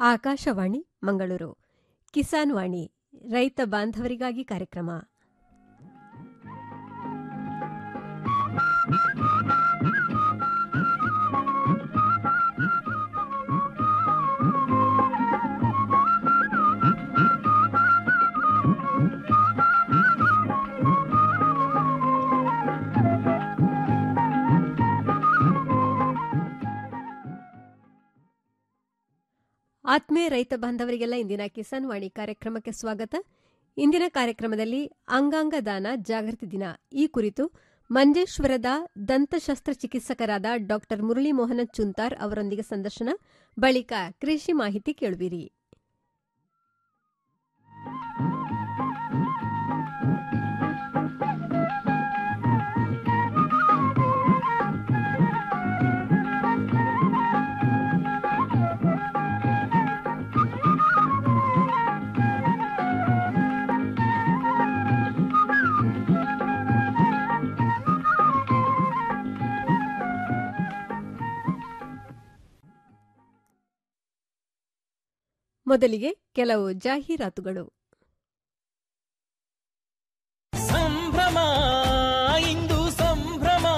ಆಕಾಶವಾಣಿ ಮಂಗಳೂರು ಕಿಸಾನ್ ವಾಣಿ ರೈತ ಬಾಂಧವರಿಗಾಗಿ ಕಾರ್ಯಕ್ರಮ ಆತ್ಮೀಯ ರೈತ ಬಾಂಧವರಿಗೆಲ್ಲ ಇಂದಿನ ಕಿಸಾನ್ ವಾಣಿ ಕಾರ್ಯಕ್ರಮಕ್ಕೆ ಸ್ವಾಗತ ಇಂದಿನ ಕಾರ್ಯಕ್ರಮದಲ್ಲಿ ಅಂಗಾಂಗ ದಾನ ಜಾಗೃತಿ ದಿನ ಈ ಕುರಿತು ಮಂಜೇಶ್ವರದ ದಂತ ಶಸ್ತ್ರಚಿಕಿತ್ಸಕರಾದ ಡಾ ಮುರಳಿ ಮೋಹನ ಚುಂತಾರ್ ಅವರೊಂದಿಗೆ ಸಂದರ್ಶನ ಬಳಿಕ ಕೃಷಿ ಮಾಹಿತಿ ಕೇಳುವಿರಿ ಮೊದಲಿಗೆ ಕೆಲವು ಜಾಹೀರಾತುಗಳು ಸಂಭ್ರಮ ಇಂದು ಸಂಭ್ರಮ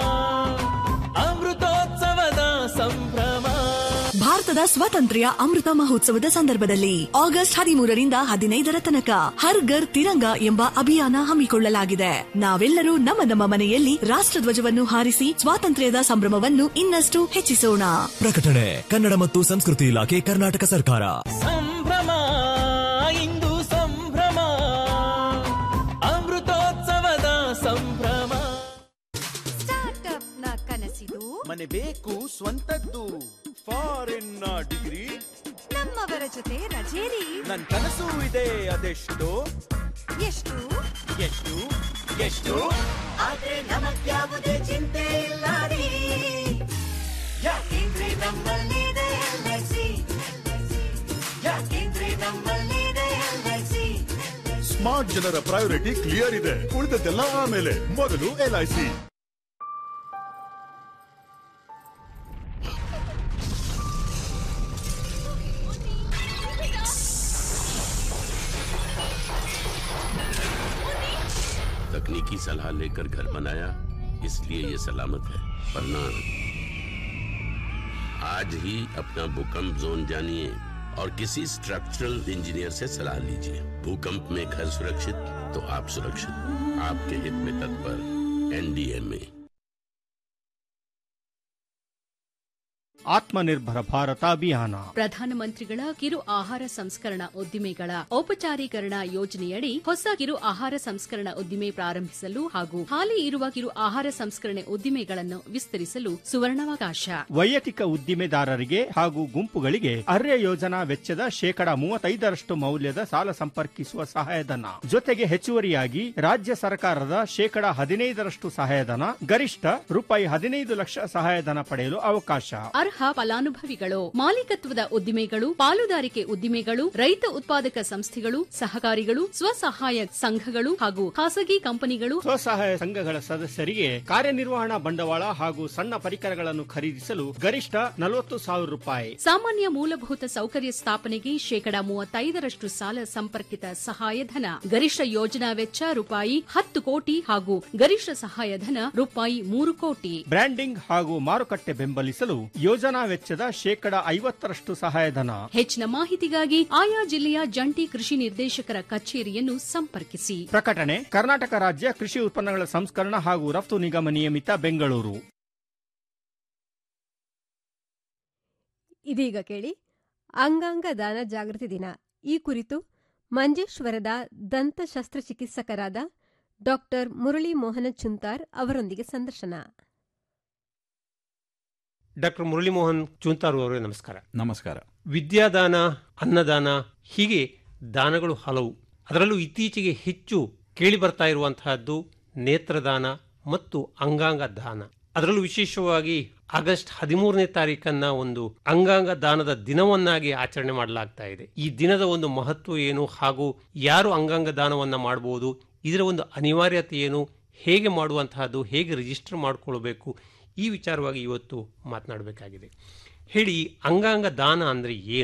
ಅಮೃತೋತ್ಸವದ ಸಂಭ್ರಮ ಭಾರತದ ಸ್ವಾತಂತ್ರ್ಯ ಅಮೃತ ಮಹೋತ್ಸವದ ಸಂದರ್ಭದಲ್ಲಿ ಆಗಸ್ಟ್ ಹದಿಮೂರರಿಂದ ಹದಿನೈದರ ತನಕ ಹರ್ ಘರ್ ತಿರಂಗ ಎಂಬ ಅಭಿಯಾನ ಹಮ್ಮಿಕೊಳ್ಳಲಾಗಿದೆ ನಾವೆಲ್ಲರೂ ನಮ್ಮ ನಮ್ಮ ಮನೆಯಲ್ಲಿ ರಾಷ್ಟ್ರಧ್ವಜವನ್ನು ಹಾರಿಸಿ ಸ್ವಾತಂತ್ರ್ಯದ ಸಂಭ್ರಮವನ್ನು ಇನ್ನಷ್ಟು ಹೆಚ್ಚಿಸೋಣ ಪ್ರಕಟಣೆ ಕನ್ನಡ ಮತ್ತು ಸಂಸ್ಕೃತಿ ಇಲಾಖೆ ಕರ್ನಾಟಕ ಸರ್ಕಾರ ಸಂಭ್ರಮ ಇಂದು ಸಂಭ್ರಮ ಅಮೃತೋತ್ಸವದ ಸಂಭ್ರಮ ಸ್ಟಾರ್ಟ್ಅಪ್ ನ ಕನಸಿದು ಮನೆ ಬೇಕು ಸ್ವಂತದ್ದು ಫಾರಿನ್ ಡಿಗ್ರಿ ನಮ್ಮವರ ಜೊತೆ ರಜೇರಿ ನನ್ ಕನಸು ಇದೆ ಅದೆಷ್ಟು ಎಷ್ಟು ಎಷ್ಟು ಎಷ್ಟು ಆದ್ರೆ ನಮಗ್ಯಾವುದೇ ಚಿಂತೆ ಇಲ್ಲ ರೀ ಯಾಕೆಂದ್ರೆ ನಮ್ಮಲ್ಲಿದೆ LIC. ಯಾಕೆಂದ್ರೆ ನಮ್ಮಲ್ಲಿದೆ LIC. ಸ್ಮಾರ್ಟ್ ಜನರ ಪ್ರಯಾರಿಟಿ ಕ್ಲಿಯರ್ ಇದೆ ಉಳಿದದ್ದೆಲ್ಲ ಆಮೇಲೆ ಮೊದಲು ಎಲ್ಐಸಿ तकनीकी सलाह लेकर घर बनाया इसलिए ये सलामत है वरना आज ही अपना भूकंप जोन जानिए और किसी स्ट्रक्चरल इंजीनियर से सलाह लीजिए भूकंप में घर सुरक्षित तो आप सुरक्षित आपके हित में तत्पर एनडीएमए ಆತ್ಮನಿರ್ಭರ ಭಾರತ ಅಭಿಯಾನ ಪ್ರಧಾನಮಂತ್ರಿಗಳ ಕಿರು ಆಹಾರ ಸಂಸ್ಕರಣಾ ಉದ್ದಿಮೆಗಳ ಔಪಚಾರೀಕರಣ ಯೋಜನೆಯಡಿ ಹೊಸ ಕಿರು ಆಹಾರ ಸಂಸ್ಕರಣಾ ಉದ್ದಿಮೆ ಪ್ರಾರಂಭಿಸಲು ಹಾಗೂ ಹಾಲಿ ಇರುವ ಕಿರು ಆಹಾರ ಸಂಸ್ಕರಣೆ ಉದ್ದಿಮೆಗಳನ್ನು ವಿಸ್ತರಿಸಲು ಸುವರ್ಣಾವಕಾಶ ವೈಯಕ್ತಿಕ ಉದ್ದಿಮೆದಾರರಿಗೆ ಹಾಗೂ ಗುಂಪುಗಳಿಗೆ ಅರ್ಯ ಯೋಜನಾ ವೆಚ್ಚದ ಶೇಕಡ ಮೂವತ್ತೈದರಷ್ಟು ಮೌಲ್ಯದ ಸಾಲ ಸಂಪರ್ಕಿಸುವ ಸಹಾಯಧನ ಜೊತೆಗೆ ಹೆಚ್ಚುವರಿಯಾಗಿ ರಾಜ್ಯ ಸರ್ಕಾರದ ಶೇಕಡ ಹದಿನೈದರಷ್ಟು ಸಹಾಯಧನ ಗರಿಷ್ಠ ರೂಪಾಯಿ ಹದಿನೈದು ಲಕ್ಷ ಸಹಾಯಧನ ಪಡೆಯಲು ಅವಕಾಶ ಅರ್ಹ ಫಲಾನುಭವಿಗಳು ಮಾಲೀಕತ್ವದ ಉದ್ದಿಮೆಗಳು ಪಾಲುದಾರಿಕೆ ಉದ್ದಿಮೆಗಳು ರೈತ ಉತ್ಪಾದಕ ಸಂಸ್ಥೆಗಳು ಸಹಕಾರಿಗಳು ಸ್ವಸಹಾಯ ಸಂಘಗಳು ಹಾಗೂ ಖಾಸಗಿ ಕಂಪನಿಗಳು ಸ್ವಸಹಾಯ ಸಂಘಗಳ ಸದಸ್ಯರಿಗೆ ಕಾರ್ಯನಿರ್ವಹಣಾ ಬಂಡವಾಳ ಹಾಗೂ ಸಣ್ಣ ಪರಿಕರಗಳನ್ನು ಖರೀದಿಸಲು ಗರಿಷ್ಠ ನಲವತ್ತು ಸಾವಿರ ರೂಪಾಯಿ ಸಾಮಾನ್ಯ ಮೂಲಭೂತ ಸೌಕರ್ಯ ಸ್ಥಾಪನೆಗೆ ಶೇಕಡ ಮೂವತ್ತೈದರಷ್ಟು ಸಾಲ ಸಂಪರ್ಕಿತ ಸಹಾಯಧನ ಗರಿಷ್ಠ ಯೋಜನಾ ವೆಚ್ಚ ರೂಪಾಯಿ ಹತ್ತು ಕೋಟಿ ಹಾಗೂ ಗರಿಷ್ಠ ಸಹಾಯಧನ ರೂಪಾಯಿ ಮೂರು ಕೋಟಿ ಬ್ರ್ಯಾಂಡಿಂಗ್ ಹಾಗೂ ಮಾರುಕಟ್ಟೆ ಬೆಂಬಲಿಸಲು ಯೋಜನಾ ವೆಚ್ಚದ ಶೇಕಡ ಐವತ್ತರಷ್ಟು ಸಹಾಯಧನ ಹೆಚ್ಚಿನ ಮಾಹಿತಿಗಾಗಿ ಆಯಾ ಜಿಲ್ಲೆಯ ಜಂಟಿ ಕೃಷಿ ನಿರ್ದೇಶಕರ ಕಚೇರಿಯನ್ನು ಸಂಪರ್ಕಿಸಿ ಪ್ರಕಟಣೆ ಕರ್ನಾಟಕ ರಾಜ್ಯ ಕೃಷಿ ಉತ್ಪನ್ನಗಳ ಸಂಸ್ಕರಣ ಹಾಗೂ ರಫ್ತು ನಿಗಮ ನಿಯಮಿತ ಬೆಂಗಳೂರು ಇದೀಗ ಕೇಳಿ ಅಂಗಾಂಗ ದಾನ ಜಾಗೃತಿ ದಿನ ಈ ಕುರಿತು ಮಂಜೇಶ್ವರದ ದಂತ ಶಸ್ತ್ರಚಿಕಿತ್ಸಕರಾದ ಡಾ ಮುರಳಿ ಮೋಹನ ಚುಂತಾರ್ ಅವರೊಂದಿಗೆ ಸಂದರ್ಶನ ಡಾಕ್ಟರ್ ಮುರಳಿ ಮೋಹನ್ ಚೂಂತಾರು ಅವರೇ ನಮಸ್ಕಾರ ನಮಸ್ಕಾರ ವಿದ್ಯಾದಾನ ಅನ್ನದಾನ ಹೀಗೆ ದಾನಗಳು ಹಲವು ಅದರಲ್ಲೂ ಇತ್ತೀಚೆಗೆ ಹೆಚ್ಚು ಕೇಳಿ ಬರ್ತಾ ಇರುವಂತಹದ್ದು ನೇತ್ರದಾನ ಮತ್ತು ಅಂಗಾಂಗ ದಾನ ಅದರಲ್ಲೂ ವಿಶೇಷವಾಗಿ ಆಗಸ್ಟ್ ಹದಿಮೂರನೇ ತಾರೀಕನ್ನ ಒಂದು ಅಂಗಾಂಗ ದಾನದ ದಿನವನ್ನಾಗಿ ಆಚರಣೆ ಮಾಡಲಾಗ್ತಾ ಇದೆ ಈ ದಿನದ ಒಂದು ಮಹತ್ವ ಏನು ಹಾಗೂ ಯಾರು ಅಂಗಾಂಗ ದಾನವನ್ನ ಮಾಡಬಹುದು ಇದರ ಒಂದು ಅನಿವಾರ್ಯತೆ ಏನು ಹೇಗೆ ಮಾಡುವಂತಹದ್ದು ಹೇಗೆ ರಿಜಿಸ್ಟರ್ ಮಾಡಿಕೊಳ್ಬೇಕು ಈ ವಿಚಾರವಾಗಿ ಇವತ್ತು ಮಾತನಾಡಬೇಕಾಗಿದೆ ಹೇಳಿ ಅಂಗಾಂಗ ದಾನ ಅಂದರೆ ಏನು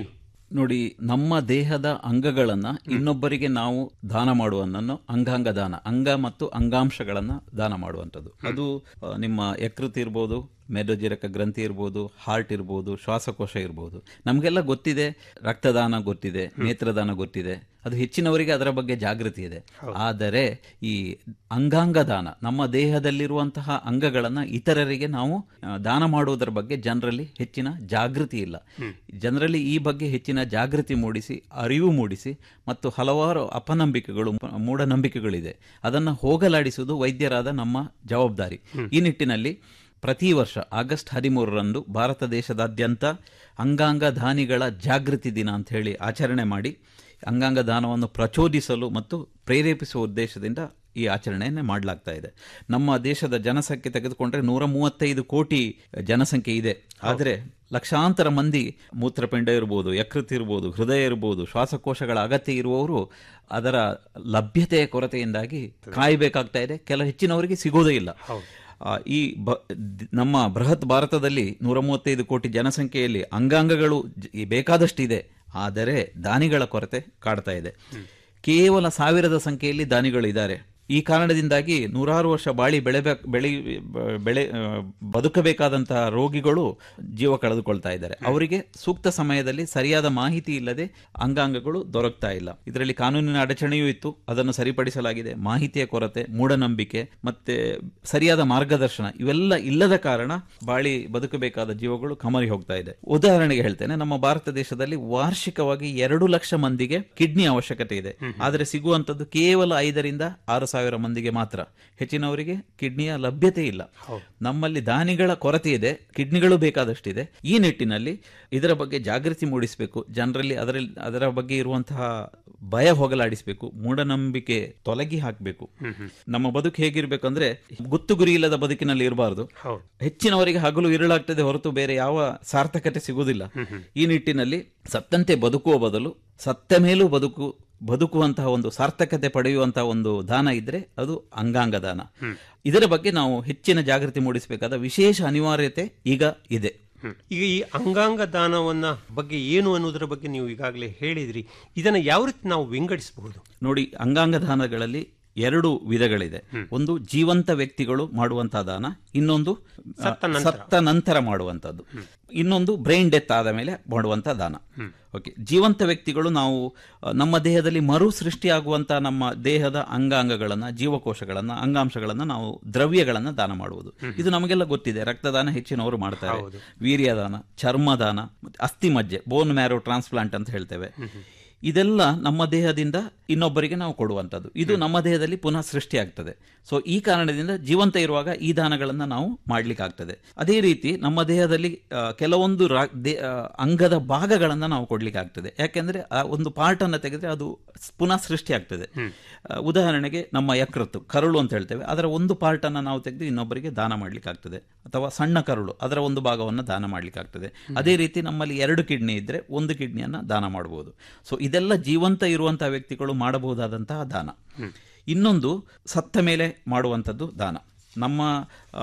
ನೋಡಿ ನಮ್ಮ ದೇಹದ ಅಂಗಗಳನ್ನ ಇನ್ನೊಬ್ಬರಿಗೆ ನಾವು ದಾನ ಮಾಡುವನ್ನನ್ನು ಅಂಗಾಂಗ ದಾನ ಅಂಗ ಮತ್ತು ಅಂಗಾಂಶಗಳನ್ನ ದಾನ ಮಾಡುವಂಥದ್ದು ಅದು ಆ, ನಿಮ್ಮ ಯಕೃತ್ ಇರ್ಬೋದು ಮೆದೋಜಿರಕ ಗ್ರಂಥಿ ಇರ್ಬೋದು ಹಾರ್ಟ್ ಇರ್ಬೋದು ಶ್ವಾಸಕೋಶ ಇರ್ಬೋದು ನಮಗೆಲ್ಲ ಗೊತ್ತಿದೆ ರಕ್ತದಾನ ಗೊತ್ತಿದೆ ನೇತ್ರದಾನ ಗೊತ್ತಿದೆ ಅದು ಹೆಚ್ಚಿನವರಿಗೆ ಅದರ ಬಗ್ಗೆ ಜಾಗೃತಿ ಇದೆ ಆದರೆ ಈ ಅಂಗಾಂಗ ದಾನ ನಮ್ಮ ದೇಹದಲ್ಲಿರುವಂತಹ ಅಂಗಗಳನ್ನು ಇತರರಿಗೆ ನಾವು ಆ, ದಾನ ಮಾಡುವುದರ ಬಗ್ಗೆ ಜನರಲ್ಲಿ ಹೆಚ್ಚಿನ ಜಾಗೃತಿ ಇಲ್ಲ ಜನರಲ್ಲಿ ಈ ಬಗ್ಗೆ ಹೆಚ್ಚಿನ ಜಾಗೃತಿ ಮೂಡಿಸಿ ಅರಿವು ಮೂಡಿಸಿ ಮತ್ತು ಹಲವಾರು ಅಪನಂಬಿಕೆಗಳು ಮೂಢನಂಬಿಕೆಗಳಿದೆ ಅದನ್ನು ಹೋಗಲಾಡಿಸುವುದು ವೈದ್ಯರಾದ ನಮ್ಮ ಜವಾಬ್ದಾರಿ ಈ ನಿಟ್ಟಿನಲ್ಲಿ ಪ್ರತಿ ವರ್ಷ ಆಗಸ್ಟ್ ಹದಿಮೂರರಂದು ಭಾರತ ದೇಶದಾದ್ಯಂತ ಅಂಗಾಂಗ ದಾನಿಗಳ ಜಾಗೃತಿ ದಿನ ಅಂತ ಹೇಳಿ ಆಚರಣೆ ಮಾಡಿ ಅಂಗಾಂಗ ದಾನವನ್ನು ಪ್ರಚೋದಿಸಲು ಮತ್ತು ಪ್ರೇರೇಪಿಸುವ ಉದ್ದೇಶದಿಂದ ಈ ಆಚರಣೆಯನ್ನೇ ಮಾಡಲಾಗ್ತಾ ಇದೆ ನಮ್ಮ ದೇಶದ ಜನಸಂಖ್ಯೆ ತೆಗೆದುಕೊಂಡ್ರೆ ನೂರ ಮೂವತ್ತೈದು ಕೋಟಿ ಜನಸಂಖ್ಯೆ ಇದೆ ಆದರೆ ಲಕ್ಷಾಂತರ ಮಂದಿ ಮೂತ್ರಪಿಂಡ ಇರ್ಬೋದು ಯಕೃತ್ ಇರ್ಬೋದು ಹೃದಯ ಇರ್ಬೋದು ಶ್ವಾಸಕೋಶಗಳ ಅಗತ್ಯ ಇರುವವರು ಅದರ ಲಭ್ಯತೆಯ ಕೊರತೆಯಿಂದಾಗಿ ಕಾಯಬೇಕಾಗ್ತಾ ಇದೆ ಕೆಲ ಹೆಚ್ಚಿನವರಿಗೆ ಸಿಗೋದೇ ಇಲ್ಲ ಆ, ಈ ಬ ದ್- ನಮ್ಮ ಬೃಹತ್ ಭಾರತದಲ್ಲಿ ನೂರ ಮೂವತ್ತೈದು ಕೋಟಿ ಜನಸಂಖ್ಯೆಯಲ್ಲಿ ಅಂಗಾಂಗಗಳು ಜ- ಬೇಕಾದಷ್ಟಿದೆ ಆದರೆ ದಾನಿಗಳ ಕೊರತೆ ಕಾಡ್ತಾ ಇದೆ ಕೇವಲ ಸಾವಿರದ ಸಂಖ್ಯೆಯಲ್ಲಿ ದಾನಿಗಳು ಇದ್ದಾರೆ ಈ ಕಾರಣದಿಂದಾಗಿ ನೂರಾರು ವರ್ಷ ಬಾಳಿ ಬೆಳೆಬೇಕ್ ಬೆಳಿ ಬ- ಬೆಳೆ ಆ, ಬದುಕಬೇಕಾದಂತಹ ರೋಗಿಗಳು ಜೀವ ಕಳೆದುಕೊಳ್ತಾ ಇದ್ದಾರೆ ಅವರಿಗೆ ಸೂಕ್ತ ಸಮಯದಲ್ಲಿ ಸರಿಯಾದ ಮಾಹಿತಿ ಇಲ್ಲದೆ ಅಂಗಾಂಗಗಳು ದೊರಕ್ತಾ ಇಲ್ಲ ಇದರಲ್ಲಿ ಕಾನೂನಿನ ಅಡಚಣೆಯೂ ಇತ್ತು ಅದನ್ನು ಸರಿಪಡಿಸಲಾಗಿದೆ ಮಾಹಿತಿಯ ಕೊರತೆ ಮೂಢನಂಬಿಕೆ ಮತ್ತೆ ಸರಿಯಾದ ಮಾರ್ಗದರ್ಶನ ಇವೆಲ್ಲ ಇಲ್ಲದ ಕಾರಣ ಬಾಳಿ ಬದುಕಬೇಕಾದ ಜೀವಗಳು ಕಮರಿ ಹೋಗ್ತಾ ಇದೆ ಉದಾಹರಣೆಗೆ ಹೇಳ್ತೇನೆ ನಮ್ಮ ಭಾರತ ದೇಶದಲ್ಲಿ ವಾರ್ಷಿಕವಾಗಿ ಎರಡು ಲಕ್ಷ ಮಂದಿಗೆ ಕಿಡ್ನಿ ಅವಶ್ಯಕತೆ ಇದೆ ಆದರೆ ಸಿಗುವಂತದ್ದು ಕೇವಲ ಐದರಿಂದ ಆರು ಸಾವಿರ ಮಂದಿಗೆ ಮಾತ್ರ ಹೆಚ್ಚಿನವರಿಗೆ ಕಿಡ್ನಿಯ ಲಭ್ಯತೆ ಇಲ್ಲ ನಮ್ಮಲ್ಲಿ ದಾನಿಗಳ ಕೊರತೆ ಇದೆ ಕಿಡ್ನಿಗಳು ಬೇಕಾದಷ್ಟಿದೆ ಈ ನಿಟ್ಟಿನಲ್ಲಿ ಇದರ ಬಗ್ಗೆ ಜಾಗೃತಿ ಮೂಡಿಸಬೇಕು ಜನರಲ್ಲಿ ಅದರಲ್ಲಿ ಅದರ ಬಗ್ಗೆ ಇರುವಂತಹ ಭಯ ಹೋಗಲಾಡಿಸಬೇಕು ಮೂಢನಂಬಿಕೆ ತೊಲಗಿ ಹಾಕಬೇಕು ನಮ್ಮ ಬದುಕು ಹೇಗಿರ್ಬೇಕಂದ್ರೆ ಗುತ್ತು ಗುರಿ ಇಲ್ಲದ ಬದುಕಿನಲ್ಲಿ ಇರಬಾರದು ಹೆಚ್ಚಿನವರಿಗೆ ಹಗಲು ಇರುಳಾಗ್ತದೆ ಹೊರತು ಬೇರೆ ಯಾವ ಸಾರ್ಥಕತೆ ಸಿಗುವುದಿಲ್ಲ ಈ ನಿಟ್ಟಿನಲ್ಲಿ ಸತ್ತಂತೆ ಬದುಕುವ ಬದಲು ಸತ್ತ ಮೇಲೂ ಬದುಕು ಬದುಕುವಂತಹ ಒಂದು ಸಾರ್ಥಕತೆ ಪಡೆಯುವಂತಹ ಒಂದು ದಾನ ಇದ್ರೆ ಅದು ಅಂಗಾಂಗ ದಾನ ಇದರ ಬಗ್ಗೆ ನಾವು ಹೆಚ್ಚಿನ ಜಾಗೃತಿ ಮೂಡಿಸಬೇಕಾದ ವಿಶೇಷ ಅನಿವಾರ್ಯತೆ ಈಗ ಇದೆ ಈಗ ಈ ಅಂಗಾಂಗ ದಾನವನ್ನ ಬಗ್ಗೆ ಏನು ಅನ್ನೋದರ ಬಗ್ಗೆ ನೀವು ಈಗಾಗಲೇ ಹೇಳಿದ್ರಿ ಇದನ್ನ ಯಾವ ರೀತಿ ನಾವು ವಿಂಗಡಿಸಬಹುದು ನೋಡಿ ಅಂಗಾಂಗ ದಾನಗಳಲ್ಲಿ ಎರಡು ವಿಧಗಳಿದೆ ಒಂದು ಜೀವಂತ ವ್ಯಕ್ತಿಗಳು ಮಾಡುವಂತಹ ದಾನ ಇನ್ನೊಂದು ಆ, ಸತ್ತ ನಂತರ. ಸತ್ತ ನಂತರ ಮಾಡುವಂತದ್ದು ಇನ್ನೊಂದು ಬ್ರೈನ್ ಡೆತ್ ಆದ ಮೇಲೆ ಮಾಡುವಂತ ದಾನ ಓಕೆ ಜೀವಂತ ವ್ಯಕ್ತಿಗಳು ನಾವು ಆ, ನಮ್ಮ ದೇಹದಲ್ಲಿ ಮರು ಸೃಷ್ಟಿಯಾಗುವಂತಹ ನಮ್ಮ ದೇಹದ ಅಂಗಾಂಗಗಳನ್ನ ಜೀವಕೋಶಗಳನ್ನ ಅಂಗಾಂಶಗಳನ್ನ ನಾವು ದ್ರವ್ಯಗಳನ್ನ ದಾನ ಮಾಡುವುದು ಇದು ನಮಗೆಲ್ಲ ಗೊತ್ತಿದೆ ರಕ್ತದಾನ ಹೆಚ್ಚಿನವರು ಮಾಡ್ತಾರೆ ವೀರ್ಯದಾನ ಚರ್ಮದಾನ ಮತ್ತೆ ಅಸ್ಥಿ ಮಜ್ಜೆ ಬೋನ್ ಮ್ಯಾರೋ ಟ್ರಾನ್ಸ್ಪ್ಲಾಂಟ್ ಅಂತ ಹೇಳ್ತೇವೆ ಇದೆಲ್ಲ ನಮ್ಮ ದೇಹದಿಂದ ಇನ್ನೊಬ್ಬರಿಗೆ ನಾವು ಕೊಡುವಂಥದ್ದು ಇದು ನಮ್ಮ ದೇಹದಲ್ಲಿ ಪುನಃ ಸೃಷ್ಟಿಯಾಗ್ತದೆ ಸೊ ಈ ಕಾರಣದಿಂದ ಜೀವಂತ ಇರುವಾಗ ಈ ದಾನಗಳನ್ನು ನಾವು ಮಾಡ್ಲಿಕ್ಕಾಗ್ತದೆ ಅದೇ ರೀತಿ ನಮ್ಮ ದೇಹದಲ್ಲಿ ಆ, ಕೆಲವೊಂದು ರಾ- ದೇ- ಆ, ಅಂಗದ ಭಾಗಗಳನ್ನು ನಾವು ಕೊಡ್ಲಿಕ್ಕಾಗ್ತದೆ ಯಾಕೆಂದ್ರೆ ಆ ಒಂದು ಪಾರ್ಟ್ ಅನ್ನು ತೆಗೆದ್ರೆ ಅದು ಸ್- ಪುನಃ ಸೃಷ್ಟಿಯಾಗ್ತದೆ ಆ, ಉದಾಹರಣೆಗೆ ನಮ್ಮ ಯಕೃತ್ತು ಕರುಳು ಅಂತ ಹೇಳ್ತೇವೆ ಅದರ ಒಂದು ಪಾರ್ಟ್ ಅನ್ನು ನಾವು ತೆಗೆದು ಇನ್ನೊಬ್ಬರಿಗೆ ದಾನ ಮಾಡ್ಲಿಕ್ಕಾಗ್ತದೆ ಅಥವಾ ಸಣ್ಣ ಕರುಳು ಅದರ ಒಂದು ಭಾಗವನ್ನು ದಾನ ಮಾಡ್ಲಿಕ್ಕಾಗ್ತದೆ ಅದೇ ರೀತಿ ನಮ್ಮಲ್ಲಿ ಎರಡು ಕಿಡ್ನಿ ಇದ್ರೆ ಒಂದು ಕಿಡ್ನಿಯನ್ನ ದಾನ ಮಾಡಬಹುದು ಸೊ ಇದೆಲ್ಲ ಜೀವಂತ ಇರುವಂತಹ ವ್ಯಕ್ತಿಗಳು ಮಾಡಬಹುದಾದಂತಹ ದಾನ ಇನ್ನೊಂದು ಸತ್ತ ಮೇಲೆ ಮಾಡುವಂಥದ್ದು ದಾನ ನಮ್ಮ ಆ,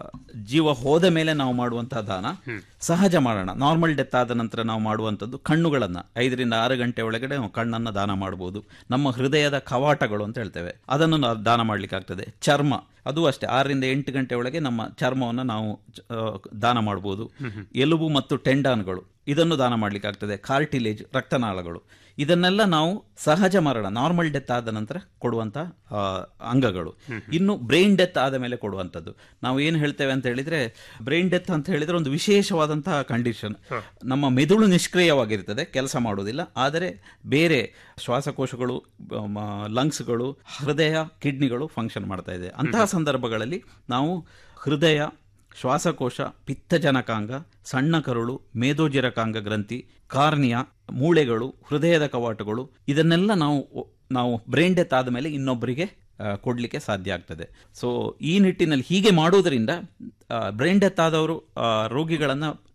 ಜೀವ ಹೋದ ಮೇಲೆ ನಾವು ಮಾಡುವಂತಹ ದಾನ ಸಹಜ ಮರಣ ನಾರ್ಮಲ್ ಡೆತ್ ಆದ ನಂತರ ನಾವು ಮಾಡುವಂಥದ್ದು ಕಣ್ಣುಗಳನ್ನು ಐದರಿಂದ ಆರು ಗಂಟೆ ಒಳಗಡೆ ನಾವು ಕಣ್ಣನ್ನು ದಾನ ಮಾಡಬಹುದು ನಮ್ಮ ಹೃದಯದ ಕವಾಟಗಳು ಅಂತ ಹೇಳ್ತೇವೆ ಅದನ್ನು ನಾವು ದಾನ ಮಾಡ್ಲಿಕ್ಕಾಗ್ತದೆ ಚರ್ಮ ಅದು ಅಷ್ಟೇ ಆರರಿಂದ ಎಂಟು ಗಂಟೆ ಒಳಗೆ ನಮ್ಮ ಚರ್ಮವನ್ನು ನಾವು ಚ- ಆ, ದಾನ ಮಾಡಬಹುದು ಎಲುಬು ಮತ್ತು ಟೆಂಡಾನ್ಗಳು ಇದನ್ನು ದಾನ ಮಾಡ್ಲಿಕ್ಕಾಗ್ತದೆ ಕಾರ್ಟಿಲೇಜ್ ರಕ್ತನಾಳಗಳು ಇದನ್ನೆಲ್ಲ ನಾವು ಸಹಜ ಮರಣ ನಾರ್ಮಲ್ ಡೆತ್ ಆದ ನಂತರ ಕೊಡುವಂತ ಆ, ಅಂಗಗಳು ಇನ್ನು ಬ್ರೈನ್ ಡೆತ್ ಆದ ಮೇಲೆ ಕೊಡುವಂಥದ್ದು ನಾವು ಏನು ಹೇಳ್ತೇವೆ ಅಂತ ಹೇಳಿದ್ರೆ ಬ್ರೈನ್ ಡೆತ್ ಅಂತ ಹೇಳಿದ್ರೆ ಒಂದು ವಿಶೇಷವಾದಂತಹ ಕಂಡೀಷನ್ ನಮ್ಮ ಮೆದುಳು ನಿಷ್ಕ್ರಿಯವಾಗಿರ್ತದೆ ಕೆಲಸ ಮಾಡುವುದಿಲ್ಲ ಆದರೆ ಬೇರೆ ಶ್ವಾಸಕೋಶಗಳು ಲಂಗ್ಸ್ಗಳು ಹೃದಯ ಕಿಡ್ನಿಗಳು ಫಂಕ್ಷನ್ ಮಾಡ್ತಾ ಇದೆ ಅಂತಹ ಸಂದರ್ಭಗಳಲ್ಲಿ ನಾವು ಹೃದಯ ಶ್ವಾಸಕೋಶ ಪಿತ್ತಜನಕಾಂಗ ಸಣ್ಣ ಕರುಳು ಮೇದೋಜಿರಕಾಂಗ ಗ್ರಂಥಿ ಕಾರ್ನಿಯ ಮೂಳೆಗಳು ಹೃದಯದ ಕವಾಟಗಳು ಇದನ್ನೆಲ್ಲ ನಾವು ನಾವು ಬ್ರೈನ್ ಡೆತ್ ಆದಮೇಲೆ ಇನ್ನೊಬ್ಬರಿಗೆ ಆ, ಕೊಡ್ಲಿಕ್ಕೆ ಸಾಧ್ಯ ಆಗ್ತದೆ ಸೊ ಈ ನಿಟ್ಟಿನಲ್ಲಿ ಹೀಗೆ ಮಾಡುವುದರಿಂದ ಬ್ರೈನ್ ಡೆತ್ ಆದವರು ಆ, ರೋಗಿಗಳನ್ನ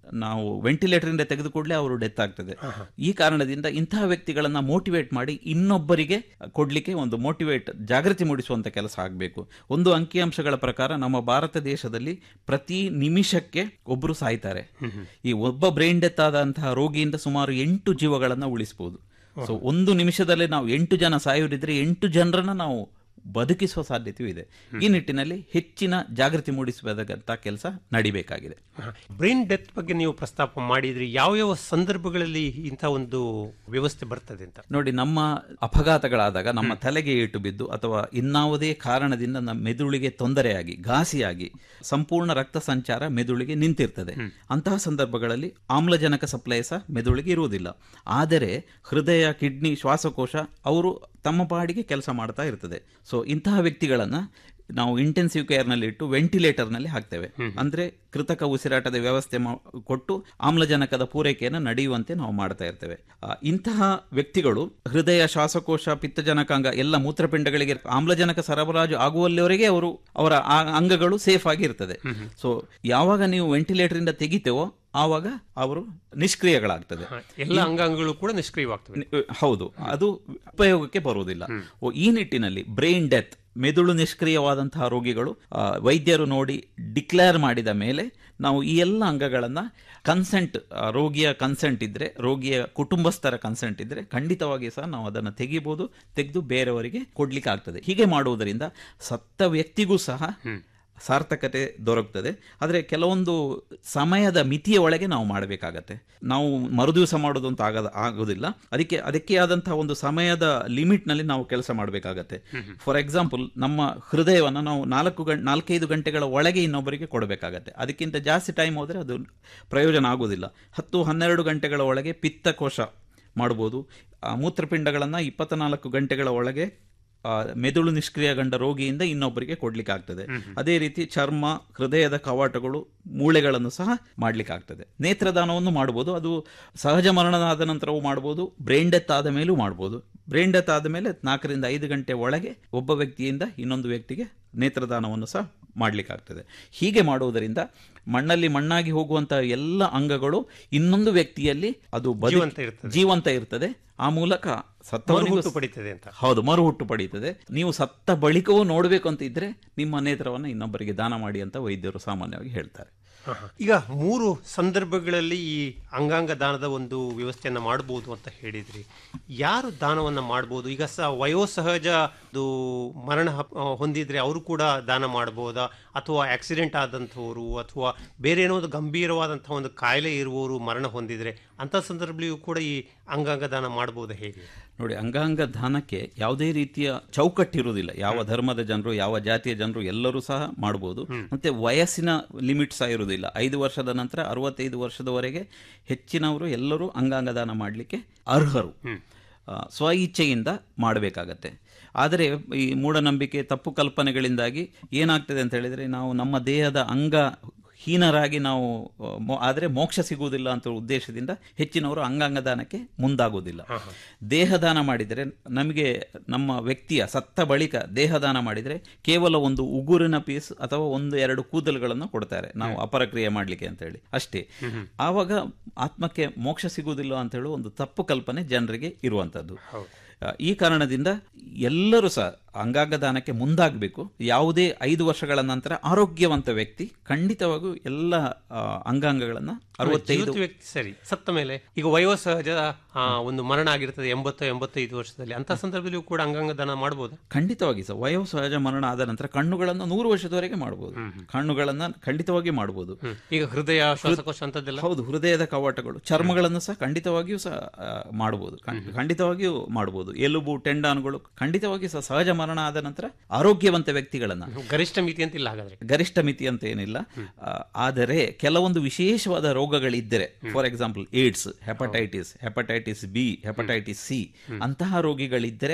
ನಾವು ವೆಂಟಿಲೇಟರ್ ಇಂದ ತೆಗೆದು ಕೂಡಲೇ ಅವರು ಡೆತ್ ಆಗ್ತದೆ ಈ ಕಾರಣದಿಂದ ಇಂತಹ ವ್ಯಕ್ತಿಗಳನ್ನ ಮೋಟಿವೇಟ್ ಮಾಡಿ ಇನ್ನೊಬ್ಬರಿಗೆ ಕೊಡ್ಲಿಕ್ಕೆ ಒಂದು ಮೋಟಿವೇಟ್ ಜಾಗೃತಿ ಮೂಡಿಸುವಂತ ಕೆಲಸ ಆಗಬೇಕು ಒಂದು ಅಂಕಿಅಂಶಗಳ ಪ್ರಕಾರ ನಮ್ಮ ಭಾರತ ದೇಶದಲ್ಲಿ ಪ್ರತಿ ನಿಮಿಷಕ್ಕೆ ಒಬ್ಬರು ಸಾಯ್ತಾರೆ ಈ ಒಬ್ಬ ಬ್ರೈನ್ ಡೆತ್ ಆದಂತಹ ರೋಗಿಯಿಂದ ಸುಮಾರು ಎಂಟು ಜೀವಗಳನ್ನ ಉಳಿಸಬಹುದು ಸೊ ಒಂದು ನಿಮಿಷದಲ್ಲಿ ನಾವು ಎಂಟು ಜನ ಸಾಯೋರಿದ್ರೆ ಎಂಟು ಜನರನ್ನ ನಾವು ಬದುಕಿಸುವ ಸಾಧ್ಯತೆಯೂ ಇದೆ ಈ ನಿಟ್ಟಿನಲ್ಲಿ ಹೆಚ್ಚಿನ ಜಾಗೃತಿ ಮೂಡಿಸಬೇಕಾದಂತ ಕೆಲಸ ನಡಿಬೇಕಾಗಿದೆ ಬ್ರೈನ್ ಡೆತ್ ಬಗ್ಗೆ ನೀವು ಪ್ರಸ್ತಾಪ ಮಾಡಿದ್ರಿ ಯಾವ ಯಾವ ಸಂದರ್ಭಗಳಲ್ಲಿ ಇಂಥ ಒಂದು ವ್ಯವಸ್ಥೆ ಬರ್ತದೆ ಅಂತ ನೋಡಿ ನಮ್ಮ ಅಪಘಾತಗಳಾದಾಗ ನಮ್ಮ ತಲೆಗೆ ಏಟು ಬಿದ್ದು ಅಥವಾ ಇನ್ನಾವುದೇ ಕಾರಣದಿಂದ ನಮ್ಮ ಮೆದುಳಿಗೆ ತೊಂದರೆಯಾಗಿ ಘಾಸಿಯಾಗಿ ಸಂಪೂರ್ಣ ರಕ್ತ ಸಂಚಾರ ಮೆದುಳಿಗೆ ನಿಂತಿರ್ತದೆ ಅಂತಹ ಸಂದರ್ಭಗಳಲ್ಲಿ ಆಮ್ಲಜನಕ ಸಪ್ಲೈ ಸಹ ಮೆದುಳಿಗೆ ಇರುವುದಿಲ್ಲ ಆದರೆ ಹೃದಯ ಕಿಡ್ನಿ ಶ್ವಾಸಕೋಶ ಅವರು ತಮ್ಮ ಪಾಡಿಗೆ ಕೆಲಸ ಮಾಡ್ತಾ ಇರ್ತದೆ ಸೊ ಇಂತಹ ವ್ಯಕ್ತಿಗಳನ್ನ ನಾವು ಇಂಟೆನ್ಸಿವ್ ಕೇರ್ನಲ್ಲಿ ಇಟ್ಟು ವೆಂಟಿಲೇಟರ್ನಲ್ಲಿ ಹಾಕ್ತೇವೆ ಅಂದ್ರೆ ಕೃತಕ ಉಸಿರಾಟದ ವ್ಯವಸ್ಥೆ ಮಾ- ಕೊಟ್ಟು ಆಮ್ಲಜನಕದ ಪೂರೈಕೆಯನ್ನು ನಡೆಯುವಂತೆ ನಾವು ಮಾಡ್ತಾ ಇರ್ತೇವೆ ಆ, ಇಂತಹ ವ್ಯಕ್ತಿಗಳು ಹೃದಯ ಶ್ವಾಸಕೋಶ ಪಿತ್ತಜನಕಾಂಗ ಎಲ್ಲ ಮೂತ್ರಪಿಂಡಗಳಿಗೆ ಆಮ್ಲಜನಕ ಸರಬರಾಜು ಆಗುವಲ್ಲಿವರೆಗೆ ಅವರು ಅವರ ಆ ಅಂಗಗಳು ಸೇಫ್ ಆಗಿ ಇರ್ತದೆ ಸೊ ಯಾವಾಗ ನೀವು ವೆಂಟಿಲೇಟರ್ ಇಂದ ತೆಗಿತೇವೋ ಆವಾಗ ಅವರು ನಿಷ್ಕ್ರಿಯಗಳಾಗ್ತದೆ ಎಲ್ಲ ಅಂಗಾಂಗಗಳು ಕೂಡ ನಿಷ್ಕ್ರಿಯವಾಗ್ತವೆ ನಿ- ಹೌದು ಅದು ಉಪಯೋಗಕ್ಕೆ ಬರುವುದಿಲ್ಲ ಓ, ಈ ನಿಟ್ಟಿನಲ್ಲಿ ಬ್ರೈನ್ ಡೆತ್ ಮೆದುಳು ನಿಷ್ಕ್ರಿಯವಾದಂತಹ ರೋಗಿಗಳು ಆ, ವೈದ್ಯರು ನೋಡಿ ಡಿಕ್ಲೇರ್ ಮಾಡಿದ ಮೇಲೆ ನಾವು ಈ ಎಲ್ಲ ಅಂಗಗಳನ್ನ ಕನ್ಸೆಂಟ್ ರೋಗಿಯ ಕನ್ಸೆಂಟ್ ಇದ್ರೆ ರೋಗಿಯ ಕುಟುಂಬಸ್ಥರ ಕನ್ಸೆಂಟ್ ಇದ್ರೆ ಖಂಡಿತವಾಗಿ ಸಹ ನಾವು ಅದನ್ನು ತೆಗಿಬಹುದು ತೆಗೆದು ಬೇರೆಯವರಿಗೆ ಕೊಡ್ಲಿಕ್ಕೆ ಆಗ್ತದೆ ಹೀಗೆ ಮಾಡುವುದರಿಂದ ಸತ್ತ ವ್ಯಕ್ತಿಗೂ ಸಹ ಸಾರ್ಥಕತೆ ದೊರಕುತ್ತದೆ ಆದರೆ ಕೆಲವೊಂದು ಸಮಯದ ಮಿತಿಯ ಒಳಗೆ ನಾವು ಮಾಡಬೇಕಾಗತ್ತೆ ನಾವು ಮರುದಿವಸ ಮಾಡೋದು ಅಂತ ಆಗದ ಆಗೋದಿಲ್ಲ ಅದಕ್ಕೆ ಅದಕ್ಕೆ ಆದಂತಹ ಒಂದು ಸಮಯದ ಲಿಮಿಟ್ನಲ್ಲಿ ನಾವು ಕೆಲಸ ಮಾಡಬೇಕಾಗತ್ತೆ ಫಾರ್ ಎಕ್ಸಾಂಪಲ್ ನಮ್ಮ ಹೃದಯವನ್ನು ನಾವು ನಾಲ್ಕು ಗಂಟೆ ನಾಲ್ಕೈದು ಗಂಟೆಗಳ ಒಳಗೆ ಇನ್ನೊಬ್ಬರಿಗೆ ಕೊಡಬೇಕಾಗತ್ತೆ ಅದಕ್ಕಿಂತ ಜಾಸ್ತಿ ಟೈಮ್ ಹೋದರೆ ಅದು ಪ್ರಯೋಜನ ಆಗೋದಿಲ್ಲ ಹತ್ತು ಹನ್ನೆರಡು ಗಂಟೆಗಳ ಒಳಗೆ ಪಿತ್ತಕೋಶ ಮಾಡ್ಬೋದು ಆ ಮೂತ್ರಪಿಂಡಗಳನ್ನು ಇಪ್ಪತ್ನಾಲ್ಕು ಗಂಟೆಗಳ ಒಳಗೆ ಆ, ಮೆದುಳು ನಿಷ್ಕ್ರಿಯಗೊಂಡ ರೋಗಿಯಿಂದ ಇನ್ನೊಬ್ಬರಿಗೆ ಕೊಡ್ಲಿಕ್ಕೆ ಆಗ್ತದೆ ಅದೇ ರೀತಿ ಚರ್ಮ ಹೃದಯದ ಕವಾಟಗಳು ಮೂಳೆಗಳನ್ನು ಸಹ ಮಾಡ್ಲಿಕ್ಕೆ ಆಗ್ತದೆ ನೇತ್ರದಾನವನ್ನು ಮಾಡಬಹುದು ಅದು ಸಹಜ ಮರಣ ಆದ ನಂತರವೂ ಮಾಡಬಹುದು ಬ್ರೈನ್ ಡೆತ್ ಆದ ಮೇಲೂ ಮಾಡಬಹುದು ಬ್ರೈನ್ ಡೆತ್ ಆದ ಮೇಲೆ ನಾಲ್ಕರಿಂದ ಐದು ಗಂಟೆ ಒಳಗೆ ಒಬ್ಬ ವ್ಯಕ್ತಿಯಿಂದ ಇನ್ನೊಂದು ವ್ಯಕ್ತಿಗೆ ನೇತ್ರದಾನವನ್ನು ಸಹ ಮಾಡ್ಲಿಕ್ಕಾಗ್ತದೆ ಹೀಗೆ ಮಾಡುವುದರಿಂದ ಮಣ್ಣಲ್ಲಿ ಮಣ್ಣಾಗಿ ಹೋಗುವಂತಹ ಎಲ್ಲ ಅಂಗಗಳು ಇನ್ನೊಂದು ವ್ಯಕ್ತಿಯಲ್ಲಿ ಅದು ಬದುಕಿ- ಜೀವಂತ ಇರ್ತದೆ. ಜೀವಂತ ಇರ್ತದೆ ಆ ಮೂಲಕ ಸತ್ತವನಿಗೂ ಮರುಹುಟ್ಟು ಪಡೀತದೆ ಅಂತ. ಹೌದು ಮರುಹುಟ್ಟು ಪಡೀತದೆ ನೀವು ಸತ್ತ ಬಳಿಕವೂ ನೋಡಬೇಕು ಅಂತ ಇದ್ರೆ ನಿಮ್ಮ ನೇತ್ರವನ್ನು ಇನ್ನೊಬ್ಬರಿಗೆ ದಾನ ಮಾಡಿ ಅಂತ ವೈದ್ಯರು ಸಾಮಾನ್ಯವಾಗಿ ಹೇಳ್ತಾರೆ ಈಗ ಮೂರು ಸಂದರ್ಭಗಳಲ್ಲಿ ಈ ಅಂಗಾಂಗ ದಾನದ ಒಂದು ವ್ಯವಸ್ಥೆಯನ್ನ ಮಾಡಬಹುದು ಅಂತ ಹೇಳಿದ್ರಿ ಯಾರು ದಾನವನ್ನ ಮಾಡಬಹುದು ಈಗ ಸ ವಯೋಸಹಜ ಅದು ಮರಣ ಹಪ್- ಆ, ಹೊಂದಿದ್ರೆ ಅವರು ಕೂಡ ದಾನ ಮಾಡಬಹುದಾ ಅಥವಾ ಆಕ್ಸಿಡೆಂಟ್ ಆದಂಥವರು ಅಥವಾ ಬೇರೆ ಏನೋ ಒಂದು ಗಂಭೀರವಾದಂತಹ ಒಂದು ಕಾಯಿಲೆ ಇರುವವರು ಮರಣ ಹೊಂದಿದ್ರೆ ಅಂತ ಸಂದರ್ಭದಲ್ಲಿಯೂ ಕೂಡ ಈ ಅಂಗಾಂಗ ದಾನ ಮಾಡಬಹುದಾ ಹೇಗೆ ನೋಡಿ ಅಂಗಾಂಗ ದಾನಕ್ಕೆ ಯಾವುದೇ ರೀತಿಯ ಚೌಕಟ್ಟಿರುವುದಿಲ್ಲ ಯಾವ ಧರ್ಮದ ಜನರು ಯಾವ ಜಾತಿಯ ಜನರು ಎಲ್ಲರೂ ಸಹ ಮಾಡಬಹುದು ಮತ್ತೆ ವಯಸ್ಸಿನ ಲಿಮಿಟ್ ಸಹ ಇರುವುದಿಲ್ಲ ಐದು ವರ್ಷದ ನಂತರ ಅರವತ್ತೈದು ವರ್ಷದವರೆಗೆ ಹೆಚ್ಚಿನವರು ಎಲ್ಲರೂ ಅಂಗಾಂಗ ದಾನ ಮಾಡಲಿಕ್ಕೆ ಅರ್ಹರು ಆ, ಸ್ವ ಇಚ್ಛೆಯಿಂದ ಮಾಡಬೇಕಾಗತ್ತೆ ಆದರೆ ಈ ಮೂಢನಂಬಿಕೆ ತಪ್ಪು ಕಲ್ಪನೆಗಳಿಂದಾಗಿ ಏನಾಗ್ತದೆ ಅಂತ ಹೇಳಿದರೆ ನಾವು ನಮ್ಮ ದೇಹದ ಅಂಗ ಹೀನರಾಗಿ ನಾವು ಆ, ಮೊ- ಆದರೆ ಮೋಕ್ಷ ಸಿಗುವುದಿಲ್ಲ ಅಂತ ಉದ್ದೇಶದಿಂದ ಹೆಚ್ಚಿನವರು ಅಂಗಾಂಗ ದಾನಕ್ಕೆ ಮುಂದಾಗುವುದಿಲ್ಲ ದೇಹದಾನ ಮಾಡಿದರೆ ನಮಗೆ ನಮ್ಮ ವ್ಯಕ್ತಿಯ ಸತ್ತ ಬಳಿಕ ದೇಹದಾನ ಮಾಡಿದರೆ ಕೇವಲ ಒಂದು ಉಗುರಿನ ಪೀಸ್ ಅಥವಾ ಒಂದು ಎರಡು ಕೂದಲುಗಳನ್ನು ಕೊಡ್ತಾರೆ ನಾವು ಅಪರಕ್ರಿಯೆ ಮಾಡಲಿಕ್ಕೆ ಅಂತ ಹೇಳಿ ಅಷ್ಟೇ ಆವಾಗ ಆತ್ಮಕ್ಕೆ ಮೋಕ್ಷ ಸಿಗುವುದಿಲ್ಲ ಅಂತ ಹೇಳುವ ಒಂದು ತಪ್ಪು ಕಲ್ಪನೆ ಜನರಿಗೆ ಇರುವಂತದ್ದು ಆ, ಈ ಕಾರಣದಿಂದ ಎಲ್ಲರೂ ಸಹ ಅಂಗಾಂಗ ದಾನಕ್ಕೆ ಮುಂದಾಗಬೇಕು ಯಾವುದೇ ಐದು ವರ್ಷಗಳ ನಂತರ ಆರೋಗ್ಯವಂತ ವ್ಯಕ್ತಿ ಖಂಡಿತವಾಗೂ ಎಲ್ಲ ಆ, ಅಂಗಾಂಗಗಳನ್ನ ಅರವತ್ತೈದು ಜೀವಿತ ವ್ಯಕ್ತಿ ಸರಿ ಸತ್ತ ಮೇಲೆ ಈಗ ವಯೋಸಹಜ ಆ, ಒಂದು ಮರಣ ಆಗಿರ್ತದೆ ಎಂಬತ್ತು ಎಂಬತ್ತೈದು ವರ್ಷದಲ್ಲಿ ಅಂತ ಸಂದರ್ಭದಲ್ಲಿಯೂ ಕೂಡ ಅಂಗಾಂಗ ದಾನ ಮಾಡಬಹುದು ಖಂಡಿತವಾಗಿ ಸಹ ವಯೋಸಹಜ ಮರಣ ಆದ ನಂತರ ಕಣ್ಣುಗಳನ್ನು ನೂರು ವರ್ಷದವರೆಗೆ ಮಾಡಬಹುದು ಕಣ್ಣುಗಳನ್ನ ಖಂಡಿತವಾಗಿ ಮಾಡಬಹುದು ಈಗ ಹೃದಯ ಶ್ವಾಸಕೋಶ ಅಂತದ್ದೆಲ್ಲ ಹೌದು ಹೃದಯದ ಕವಾಟಗಳು ಚರ್ಮಗಳನ್ನು ಸಹ ಖಂಡಿತವಾಗಿಯೂ ಸಹ ಆ, ಮಾಡಬಹುದು ಖಂಡ್- ಖಂಡಿತವಾಗಿಯೂ ಮಾಡಬಹುದು ಎಲುಬು ಟೆಂಡಾನ್ಗಳು ಖಂಡಿತವಾಗಿ ಸಹ ಸಹಜ ಮರಣ ಆದ ನಂತರ ಆರೋಗ್ಯವಂತ ವ್ಯಕ್ತಿಗಳನ್ನ ಗರಿಷ್ಠ ಮಿತಿ ಅಂತಿಲ್ಲ ಹಾಗಾದ್ರೆ ಗರಿಷ್ಠ ಮಿತಿ ಅಂತ ಏನಿಲ್ಲ ಆ, ಆದರೆ ಕೆಲವೊಂದು ವಿಶೇಷವಾದ ರೋಗಗಳಿದ್ದರೆ for example AIDS hepatitis hepatitis B hepatitis C ಅಂತಹ ರೋಗಿಗಳಿದ್ದರೆ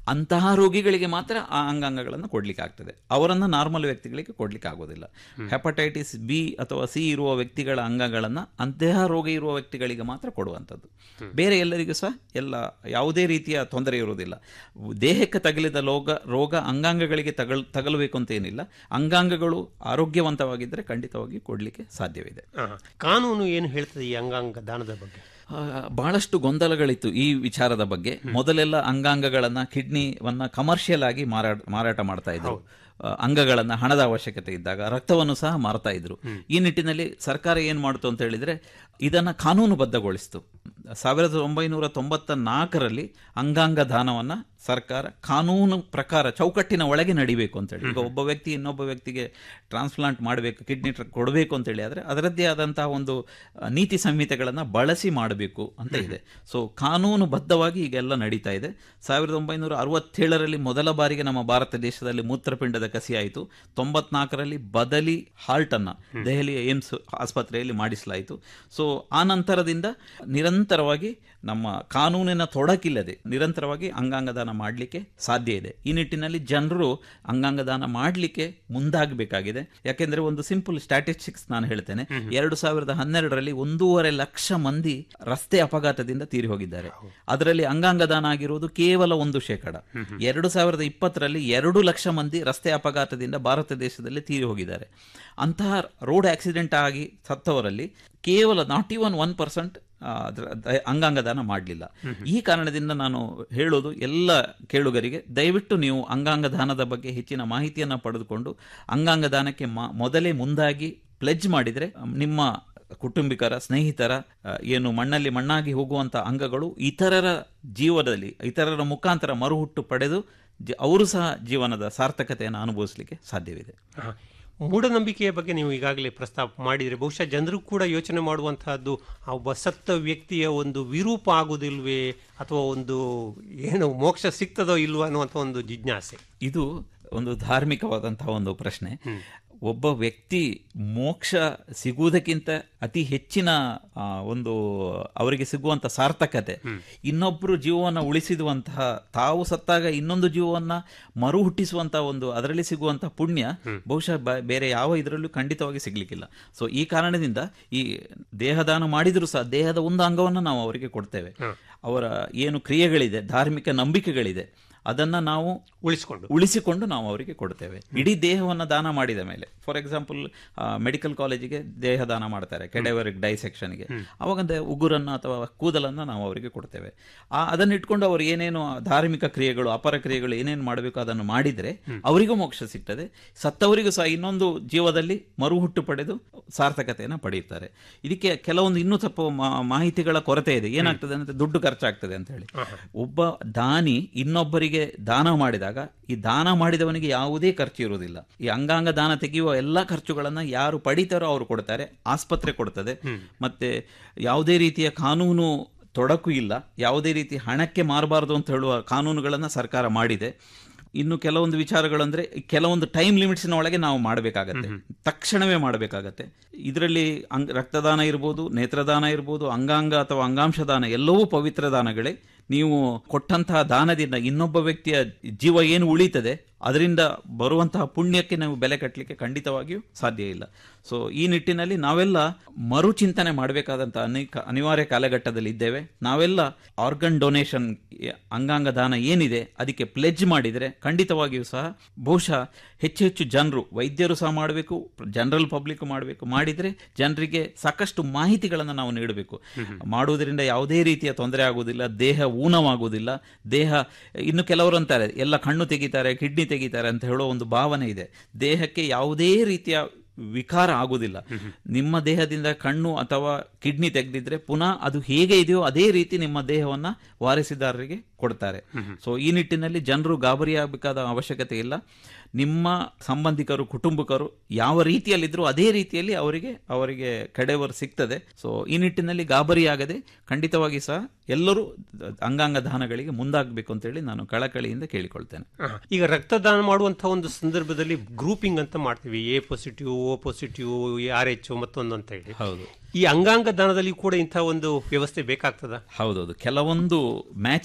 ಅಂತಹ ರೋಗಿಗಳಿಗೆ ಮಾತ್ರ ಆ ಅಂಗಾಂಗಗಳನ್ನು ಕೊಡ್ಲಿಕ್ಕೆ ಆಗ್ತದೆ ಅವರನ್ನು ನಾರ್ಮಲ್ ವ್ಯಕ್ತಿಗಳಿಗೆ ಕೊಡ್ಲಿಕ್ಕೆ ಆಗೋದಿಲ್ಲ ಹೆಪಟೈಟಿಸ್ ಬಿ ಅಥವಾ ಸಿ ಇರುವ ವ್ಯಕ್ತಿಗಳ ಅಂಗಗಳನ್ನು ಅಂತಹ ರೋಗ ಇರುವ ವ್ಯಕ್ತಿಗಳಿಗೆ ಮಾತ್ರ ಕೊಡುವಂಥದ್ದು ಬೇರೆ ಎಲ್ಲರಿಗೂ ಸಹ ಎಲ್ಲ ಯಾವುದೇ ರೀತಿಯ ತೊಂದರೆ ಇರುವುದಿಲ್ಲ ದೇಹಕ್ಕೆ ತಗಲಿದ ರೋಗ ರೋಗ ಅಂಗಾಂಗಗಳಿಗೆ ತಗಲ್ ತಗಲಬೇಕು ಅಂತ ಏನಿಲ್ಲ ಅಂಗಾಂಗಗಳು ಆರೋಗ್ಯವಂತವಾಗಿದ್ದರೆ ಖಂಡಿತವಾಗಿ ಕೊಡಲಿಕ್ಕೆ ಸಾಧ್ಯವಿದೆ ಆ, ಕಾನೂನು ಏನು ಹೇಳ್ತದೆ ಈ ಅಂಗಾಂಗ ದಾನದ ಬಗ್ಗೆ ಆ, ಬಹಳಷ್ಟು ಗೊಂದಲಗಳಿತ್ತು ಈ ವಿಚಾರದ ಬಗ್ಗೆ ಮೊದಲೆಲ್ಲ ಅಂಗಾಂಗಗಳನ್ನ ಕಿಡ್ನಿವನ್ನ ಕಮರ್ಷಿಯಲ್ ಆಗಿ ಮಾರಾಟ ಮಾರಾಟ ಮಾಡ್ತಾ ಇದ್ರು ಆ, ಅಂಗಗಳನ್ನ ಹಣದ ಅವಶ್ಯಕತೆ ಇದ್ದಾಗ ರಕ್ತವನ್ನು ಸಹ ಮಾರ್ತಾ ಇದ್ರು ಈ ನಿಟ್ಟಿನಲ್ಲಿ ಸರ್ಕಾರ ಏನ್ ಮಾಡ್ತು ಅಂತ ಹೇಳಿದ್ರೆ ಇದನ್ನ ಕಾನೂನುಬದ್ಧಗೊಳಿಸಿತು ಸಾವಿರದ ಒಂಬೈನೂರ ತೊಂಬತ್ತ ನಾಲ್ಕರಲ್ಲಿ ಅಂಗಾಂಗ ದಾನವನ್ನ ಸರ್ಕಾರ ಕಾನೂನು ಪ್ರಕಾರ ಚೌಕಟ್ಟಿನ ಒಳಗೆ ನಡಿಬೇಕು ಅಂತೇಳಿ ಈಗ ಒಬ್ಬ ವ್ಯಕ್ತಿ ಇನ್ನೊಬ್ಬ ವ್ಯಕ್ತಿಗೆ ಟ್ರಾನ್ಸ್ಪ್ಲಾಂಟ್ ಮಾಡಬೇಕು ಕಿಡ್ನಿ ಕೊಡಬೇಕು ಅಂತೇಳಿ ಆದರೆ ಅದರದ್ದೇ ಆದಂತಹ ಒಂದು ಆ, ನೀತಿ ಸಂಹಿತೆಗಳನ್ನು ಬಳಸಿ ಮಾಡಬೇಕು ಅಂತ ಇದೆ ಸೊ ಕಾನೂನುಬದ್ಧವಾಗಿ ಈಗೆಲ್ಲ ನಡೀತಾ ಇದೆ ಸಾವಿರದ ಒಂಬೈನೂರ ಅರವತ್ತೇಳರಲ್ಲಿ ಮೊದಲ ಬಾರಿಗೆ ನಮ್ಮ ಭಾರತ ದೇಶದಲ್ಲಿ ಮೂತ್ರಪಿಂಡದ ಕಸಿ ಆಯಿತು ತೊಂಬತ್ನಾಲ್ಕರಲ್ಲಿ ಬದಲಿ ಹಾಲ್ಟ್ ಅನ್ನ ದೆಹಲಿಯ ಏಮ್ಸ್ ಆಸ್ಪತ್ರೆಯಲ್ಲಿ ಮಾಡಿಸಲಾಯಿತು ಸೊ ಆ ನಂತರದಿಂದ ನಿರಂತರವಾಗಿ ನಮ್ಮ ಕಾನೂನಿನ ತೊಡಕಿಲ್ಲದೆ ನಿರಂತರವಾಗಿ ಅಂಗಾಂಗ ದಾನ ಮಾಡಲಿಕ್ಕೆ ಸಾಧ್ಯ ಇದೆ ಈ ನಿಟ್ಟಿನಲ್ಲಿ ಜನರು ಅಂಗಾಂಗ ದಾನ ಮಾಡಲಿಕ್ಕೆ ಮುಂದಾಗಬೇಕಾಗಿದೆ ಯಾಕೆಂದ್ರೆ ಒಂದು ಸಿಂಪಲ್ ಸ್ಟ್ಯಾಟಿಸ್ಟಿಕ್ಸ್ ನಾನು ಹೇಳ್ತೇನೆ ಎರಡು ಸಾವಿರದ ಹನ್ನೆರಡರಲ್ಲಿ ಒಂದೂವರೆ ಲಕ್ಷ ಮಂದಿ ರಸ್ತೆ ಅಪಘಾತದಿಂದ ತೀರಿ ಹೋಗಿದ್ದಾರೆ ಅದರಲ್ಲಿ ಅಂಗಾಂಗ ದಾನ ಆಗಿರುವುದು ಕೇವಲ ಒಂದು ಶೇಕಡ ಎರಡು ಸಾವಿರದ ಇಪ್ಪತ್ತರಲ್ಲಿ ಎರಡು ಲಕ್ಷ ಮಂದಿ ರಸ್ತೆ ಅಪಘಾತದಿಂದ ಭಾರತ ದೇಶದಲ್ಲಿ ತೀರಿ ಹೋಗಿದ್ದಾರೆ ಅಂತಹ ರೋಡ್ ಆಕ್ಸಿಡೆಂಟ್ ಆಗಿ ಸತ್ತವರಲ್ಲಿ ಕೇವಲ ನಾಟ್ ಇವನ್ ಒನ್ ಪರ್ಸೆಂಟ್ ಅಂಗಾಂಗ ದಾನ ಮಾಡಲಿಲ್ಲ ಈ ಕಾರಣದಿಂದ ನಾನು ಹೇಳೋದು ಎಲ್ಲ ಕೇಳುಗರಿಗೆ ದಯವಿಟ್ಟು ನೀವು ಅಂಗಾಂಗ ದಾನದ ಬಗ್ಗೆ ಹೆಚ್ಚಿನ ಮಾಹಿತಿಯನ್ನು ಪಡೆದುಕೊಂಡು ಅಂಗಾಂಗ ದಾನಕ್ಕೆ ಮ- ಮೊದಲೇ ಮುಂದಾಗಿ ಪ್ಲೆಜ್ ಮಾಡಿದರೆ ನಿಮ್ಮ ಕುಟುಂಬಿಕರ ಸ್ನೇಹಿತರ ಆ, ಏನು ಮಣ್ಣಲ್ಲಿ ಮಣ್ಣಾಗಿ ಹೋಗುವಂಥ ಅಂಗಗಳು ಇತರರ ಜೀವನದಲ್ಲಿ ಇತರರ ಮುಖಾಂತರ ಮರುಹುಟ್ಟು ಪಡೆದು ಜ- ಅವರು ಸಹ ಜೀವನದ ಸಾರ್ಥಕತೆಯನ್ನು ಅನುಭವಿಸಲಿಕ್ಕೆ ಸಾಧ್ಯವಿದೆ ಆ, ಮೂಢನಂಬಿಕೆಯ ಬಗ್ಗೆ ನೀವು ಈಗಾಗಲೇ ಪ್ರಸ್ತಾಪ ಮಾಡಿದರೆ ಬಹುಶಃ ಜನರು ಕೂಡ ಯೋಚನೆ ಮಾಡುವಂತಹದ್ದು ಆ ಒಬ್ಬ ಸತ್ತ ವ್ಯಕ್ತಿಯ ಒಂದು ವಿರೂಪ ಆಗುವುದಿಲ್ವೇ ಅಥವಾ ಒಂದು ಏನು ಮೋಕ್ಷ ಸಿಗ್ತದೋ ಇಲ್ವೋ ಅನ್ನುವಂಥ ಒಂದು ಜಿಜ್ಞಾಸೆ ಇದು ಒಂದು ಧಾರ್ಮಿಕವಾದಂತಹ ಒಂದು ಪ್ರಶ್ನೆ ಒಬ್ಬ ವ್ಯಕ್ತಿ ಮೋಕ್ಷ ಸಿಗುವುದಕ್ಕಿಂತ ಅತಿ ಹೆಚ್ಚಿನ ಆ, ಒಂದು ಅವರಿಗೆ ಸಿಗುವಂತ ಸಾರ್ಥಕತೆ ಇನ್ನೊಬ್ಬರು ಜೀವವನ್ನು ಉಳಿಸಿರುವಂತಹ ತಾವು ಸತ್ತಾಗ ಇನ್ನೊಂದು ಜೀವವನ್ನ ಮರು ಹುಟ್ಟಿಸುವಂತಹ ಒಂದು ಅದರಲ್ಲಿ ಸಿಗುವಂತಹ ಪುಣ್ಯ ಬಹುಶಃ ಬ- ಬೇರೆ ಯಾವ ಇದರಲ್ಲೂ ಖಂಡಿತವಾಗಿ ಸಿಗ್ಲಿಕ್ಕಿಲ್ಲ ಸೊ ಈ ಕಾರಣದಿಂದ ಈ ದೇಹದಾನ ಮಾಡಿದರೂ ಸಹ ದೇಹದ ಒಂದು ಅಂಗವನ್ನು ನಾವು ಅವರಿಗೆ ಕೊಡ್ತೇವೆ ಅವರ ಏನು ಕ್ರಿಯೆಗಳಿದೆ ಧಾರ್ಮಿಕ ನಂಬಿಕೆಗಳಿದೆ ಅದನ್ನ ನಾವು ಉಳಿಸಿಕೊಂಡು ಉಳಿಸಿಕೊಂಡು ನಾವು ಅವರಿಗೆ ಕೊಡ್ತೇವೆ ಇಡೀ ದೇಹವನ್ನು ದಾನ ಮಾಡಿದ ಮೇಲೆ ಫಾರ್ ಎಕ್ಸಾಂಪಲ್ ಮೆಡಿಕಲ್ ಕಾಲೇಜಿಗೆ ದೇಹ ದಾನ ಮಾಡ್ತಾರೆ ಕೆಡೆವರಿಕ್ ಡೈಸೆಕ್ಷನ್ಗೆ ಅವಾಗ ದ- ಉಗುರನ್ನು ಅಥವಾ ಕೂದಲನ್ನು ನಾವು ಅವರಿಗೆ ಕೊಡ್ತೇವೆ ಆ ಅದನ್ನು ಇಟ್ಕೊಂಡು ಅವರು ಏನೇನು ಧಾರ್ಮಿಕ ಕ್ರಿಯೆಗಳು ಅಪರ ಕ್ರಿಯೆಗಳು ಏನೇನು ಮಾಡಬೇಕು ಅದನ್ನು ಮಾಡಿದರೆ ಅವರಿಗೂ ಮೋಕ್ಷ ಸಿಗ್ತದೆ ಸತ್ತವರಿಗೂ ಸಹ ಇನ್ನೊಂದು ಜೀವದಲ್ಲಿ ಮರುಹುಟ್ಟು ಪಡೆದು ಸಾರ್ಥಕತೆಯನ್ನು ಪಡೆಯುತ್ತಾರೆ ಇದಕ್ಕೆ ಕೆಲವೊಂದು ಇನ್ನೂ ಸ್ವಲ್ಪ ಮಾ- ಮಾಹಿತಿಗಳ ಕೊರತೆ ಇದೆ ಏನಾಗ್ತದೆ ಅಂದ್ರೆ ದುಡ್ಡು ಖರ್ಚಾಗ್ತದೆ ಅಂತ ಹೇಳಿ ಒಬ್ಬ ದಾನಿ ಇನ್ನೊಬ್ಬರಿಗೆ ದಾನ ಮಾಡಿದಾಗ ಈ ದಾನ ಮಾಡಿದವನಿಗೆ ಯಾವುದೇ ಖರ್ಚು ಇರುವುದಿಲ್ಲ ಈ ಅಂಗಾಂಗ ದಾನ ತೆಗೆಯುವ ಎಲ್ಲಾ ಖರ್ಚುಗಳನ್ನ ಯಾರು ಪಡಿತಾರೋ ಅವರು ಕೊಡ್ತಾರೆ ಆಸ್ಪತ್ರೆ ಕೊಡ್ತದೆ ಮತ್ತೆ ಯಾವುದೇ ರೀತಿಯ ಕಾನೂನು ತೊಡಕು ಇಲ್ಲ ಯಾವುದೇ ರೀತಿ ಹಣಕ್ಕೆ ಮಾರಬಾರದು ಅಂತ ಹೇಳುವ ಕಾನೂನುಗಳನ್ನು ಸರ್ಕಾರ ಮಾಡಿದೆ ಇನ್ನು ಕೆಲವೊಂದು ವಿಚಾರಗಳಂದ್ರೆ ಕೆಲವೊಂದು ಟೈಮ್ ಲಿಮಿಟ್ಸ್ನ ಒಳಗೆ ನಾವು ಮಾಡಬೇಕಾಗತ್ತೆ ತಕ್ಷಣವೇ ಮಾಡಬೇಕಾಗತ್ತೆ ಇದರಲ್ಲಿ ಅಂಗ್ ರಕ್ತದಾನ ಇರ್ಬೋದು ನೇತ್ರದಾನ ಇರ್ಬೋದು ಅಂಗಾಂಗ ಅಥವಾ ಅಂಗಾಂಶ ದಾನ ಎಲ್ಲವೂ ಪವಿತ್ರ ದಾನಗಳೇ ನೀವು ಕೊಟ್ಟಂತಹ ದಾನದಿಂದ ಇನ್ನೊಬ್ಬ ವ್ಯಕ್ತಿಯ ಜೀವ ಏನು ಉಳಿತದೆ ಅದರಿಂದ ಬರುವಂತಹ ಪುಣ್ಯಕ್ಕೆ ನಾವು ಬೆಲೆ ಕಟ್ಟಲಿಕ್ಕೆ ಖಂಡಿತವಾಗಿಯೂ ಸಾಧ್ಯ ಇಲ್ಲ ಸೊ ಈ ನಿಟ್ಟಿನಲ್ಲಿ ನಾವೆಲ್ಲ ಮರುಚಿಂತನೆ ಮಾಡಬೇಕಾದಂತಹ ಅನೇಕ ಅನಿವಾರ್ಯ ಕಾಲಘಟ್ಟದಲ್ಲಿ ಇದ್ದೇವೆ ನಾವೆಲ್ಲ ಆರ್ಗನ್ ಡೊನೇಷನ್ ಅಂಗಾಂಗ ದಾನ ಏನಿದೆ ಅದಕ್ಕೆ ಪ್ಲೆಜ್ ಮಾಡಿದರೆ ಖಂಡಿತವಾಗಿಯೂ ಸಹ ಬಹುಶಃ ಹೆಚ್ಚು ಹೆಚ್ಚು ಜನರು ವೈದ್ಯರು ಸಹ ಮಾಡಬೇಕು ಜನರಲ್ ಪಬ್ಲಿಕ್ ಮಾಡಬೇಕು ಮಾಡಿದರೆ ಜನರಿಗೆ ಸಾಕಷ್ಟು ಮಾಹಿತಿಗಳನ್ನು ನಾವು ನೀಡಬೇಕು ಮಾಡುವುದರಿಂದ ಯಾವುದೇ ರೀತಿಯ ತೊಂದರೆ ಆಗುವುದಿಲ್ಲ ದೇಹ ಊನವಾಗುವುದಿಲ್ಲ ದೇಹ ಇನ್ನು ಕೆಲವರು ಅಂತಾರೆ ಎಲ್ಲ ಕಣ್ಣು ತೆಗಿತಾರೆ ಕಿಡ್ನಿ ತೆಗಿತಾರೆ ಅಂತ ಹೇಳೋ ಒಂದು ಭಾವನೆ ಇದೆ ದೇಹಕ್ಕೆ ಯಾವುದೇ ರೀತಿಯ ವಿಕಾರ ಆಗುವುದಿಲ್ಲ ನಿಮ್ಮ ದೇಹದಿಂದ ಕಣ್ಣು ಅಥವಾ ಕಿಡ್ನಿ ತೆಗೆದಿದ್ರೆ ಪುನಃ ಅದು ಹೇಗೆ ಇದೆಯೋ ಅದೇ ರೀತಿ ನಿಮ್ಮ ದೇಹವನ್ನ ವಾರಸಿದಾರರಿಗೆ ಕೊಡ್ತಾರೆ ಸೊ ಈ ನಿಟ್ಟಿನಲ್ಲಿ ಜನರು ಗಾಬರಿಯಾಗಬೇಕಾದ ಅವಶ್ಯಕತೆ ಇಲ್ಲ ನಿಮ್ಮ ಸಂಬಂಧಿಕರು ಕುಟುಂಬಕರು ಯಾವ ರೀತಿಯಲ್ಲಿದ್ದರೂ ಅದೇ ರೀತಿಯಲ್ಲಿ ಅವರಿಗೆ ಅವರಿಗೆ ಕಡೆವರು ಸಿಗ್ತದೆ ಸೊ ಈ ನಿಟ್ಟಿನಲ್ಲಿ ಗಾಬರಿಯಾಗದೆ ಖಂಡಿತವಾಗಿ ಸಹ ಎಲ್ಲರೂ ಅಂಗಾಂಗ ದಾನಗಳಿಗೆ ಮುಂದಾಗಬೇಕು ಅಂತೇಳಿ ನಾನು ಕಳಕಳಿಯಿಂದ ಕೇಳಿಕೊಳ್ತೇನೆ ಆಹಾ. ಈಗ ರಕ್ತದಾನ ಮಾಡುವಂತಹ ಒಂದು ಸಂದರ್ಭದಲ್ಲಿ ಗ್ರೂಪಿಂಗ್ ಅಂತ ಮಾಡ್ತೀವಿ A positive O positive R H ಮತ್ತೊಂದು ಅಂತ ಹೇಳಿ ಹೌದು ಈ ಅಂಗಾಂಗ ದಾನದಲ್ಲಿ ಕೂಡ ಇಂತಹ ಒಂದು ವ್ಯವಸ್ಥೆ ಬೇಕಾಗ್ತದ ಹೌದೌದು ಕೆಲವೊಂದು ಮ್ಯಾಚಿಂಗ್ ಅಂತ ಬೇಕಾಗ್ತದೆ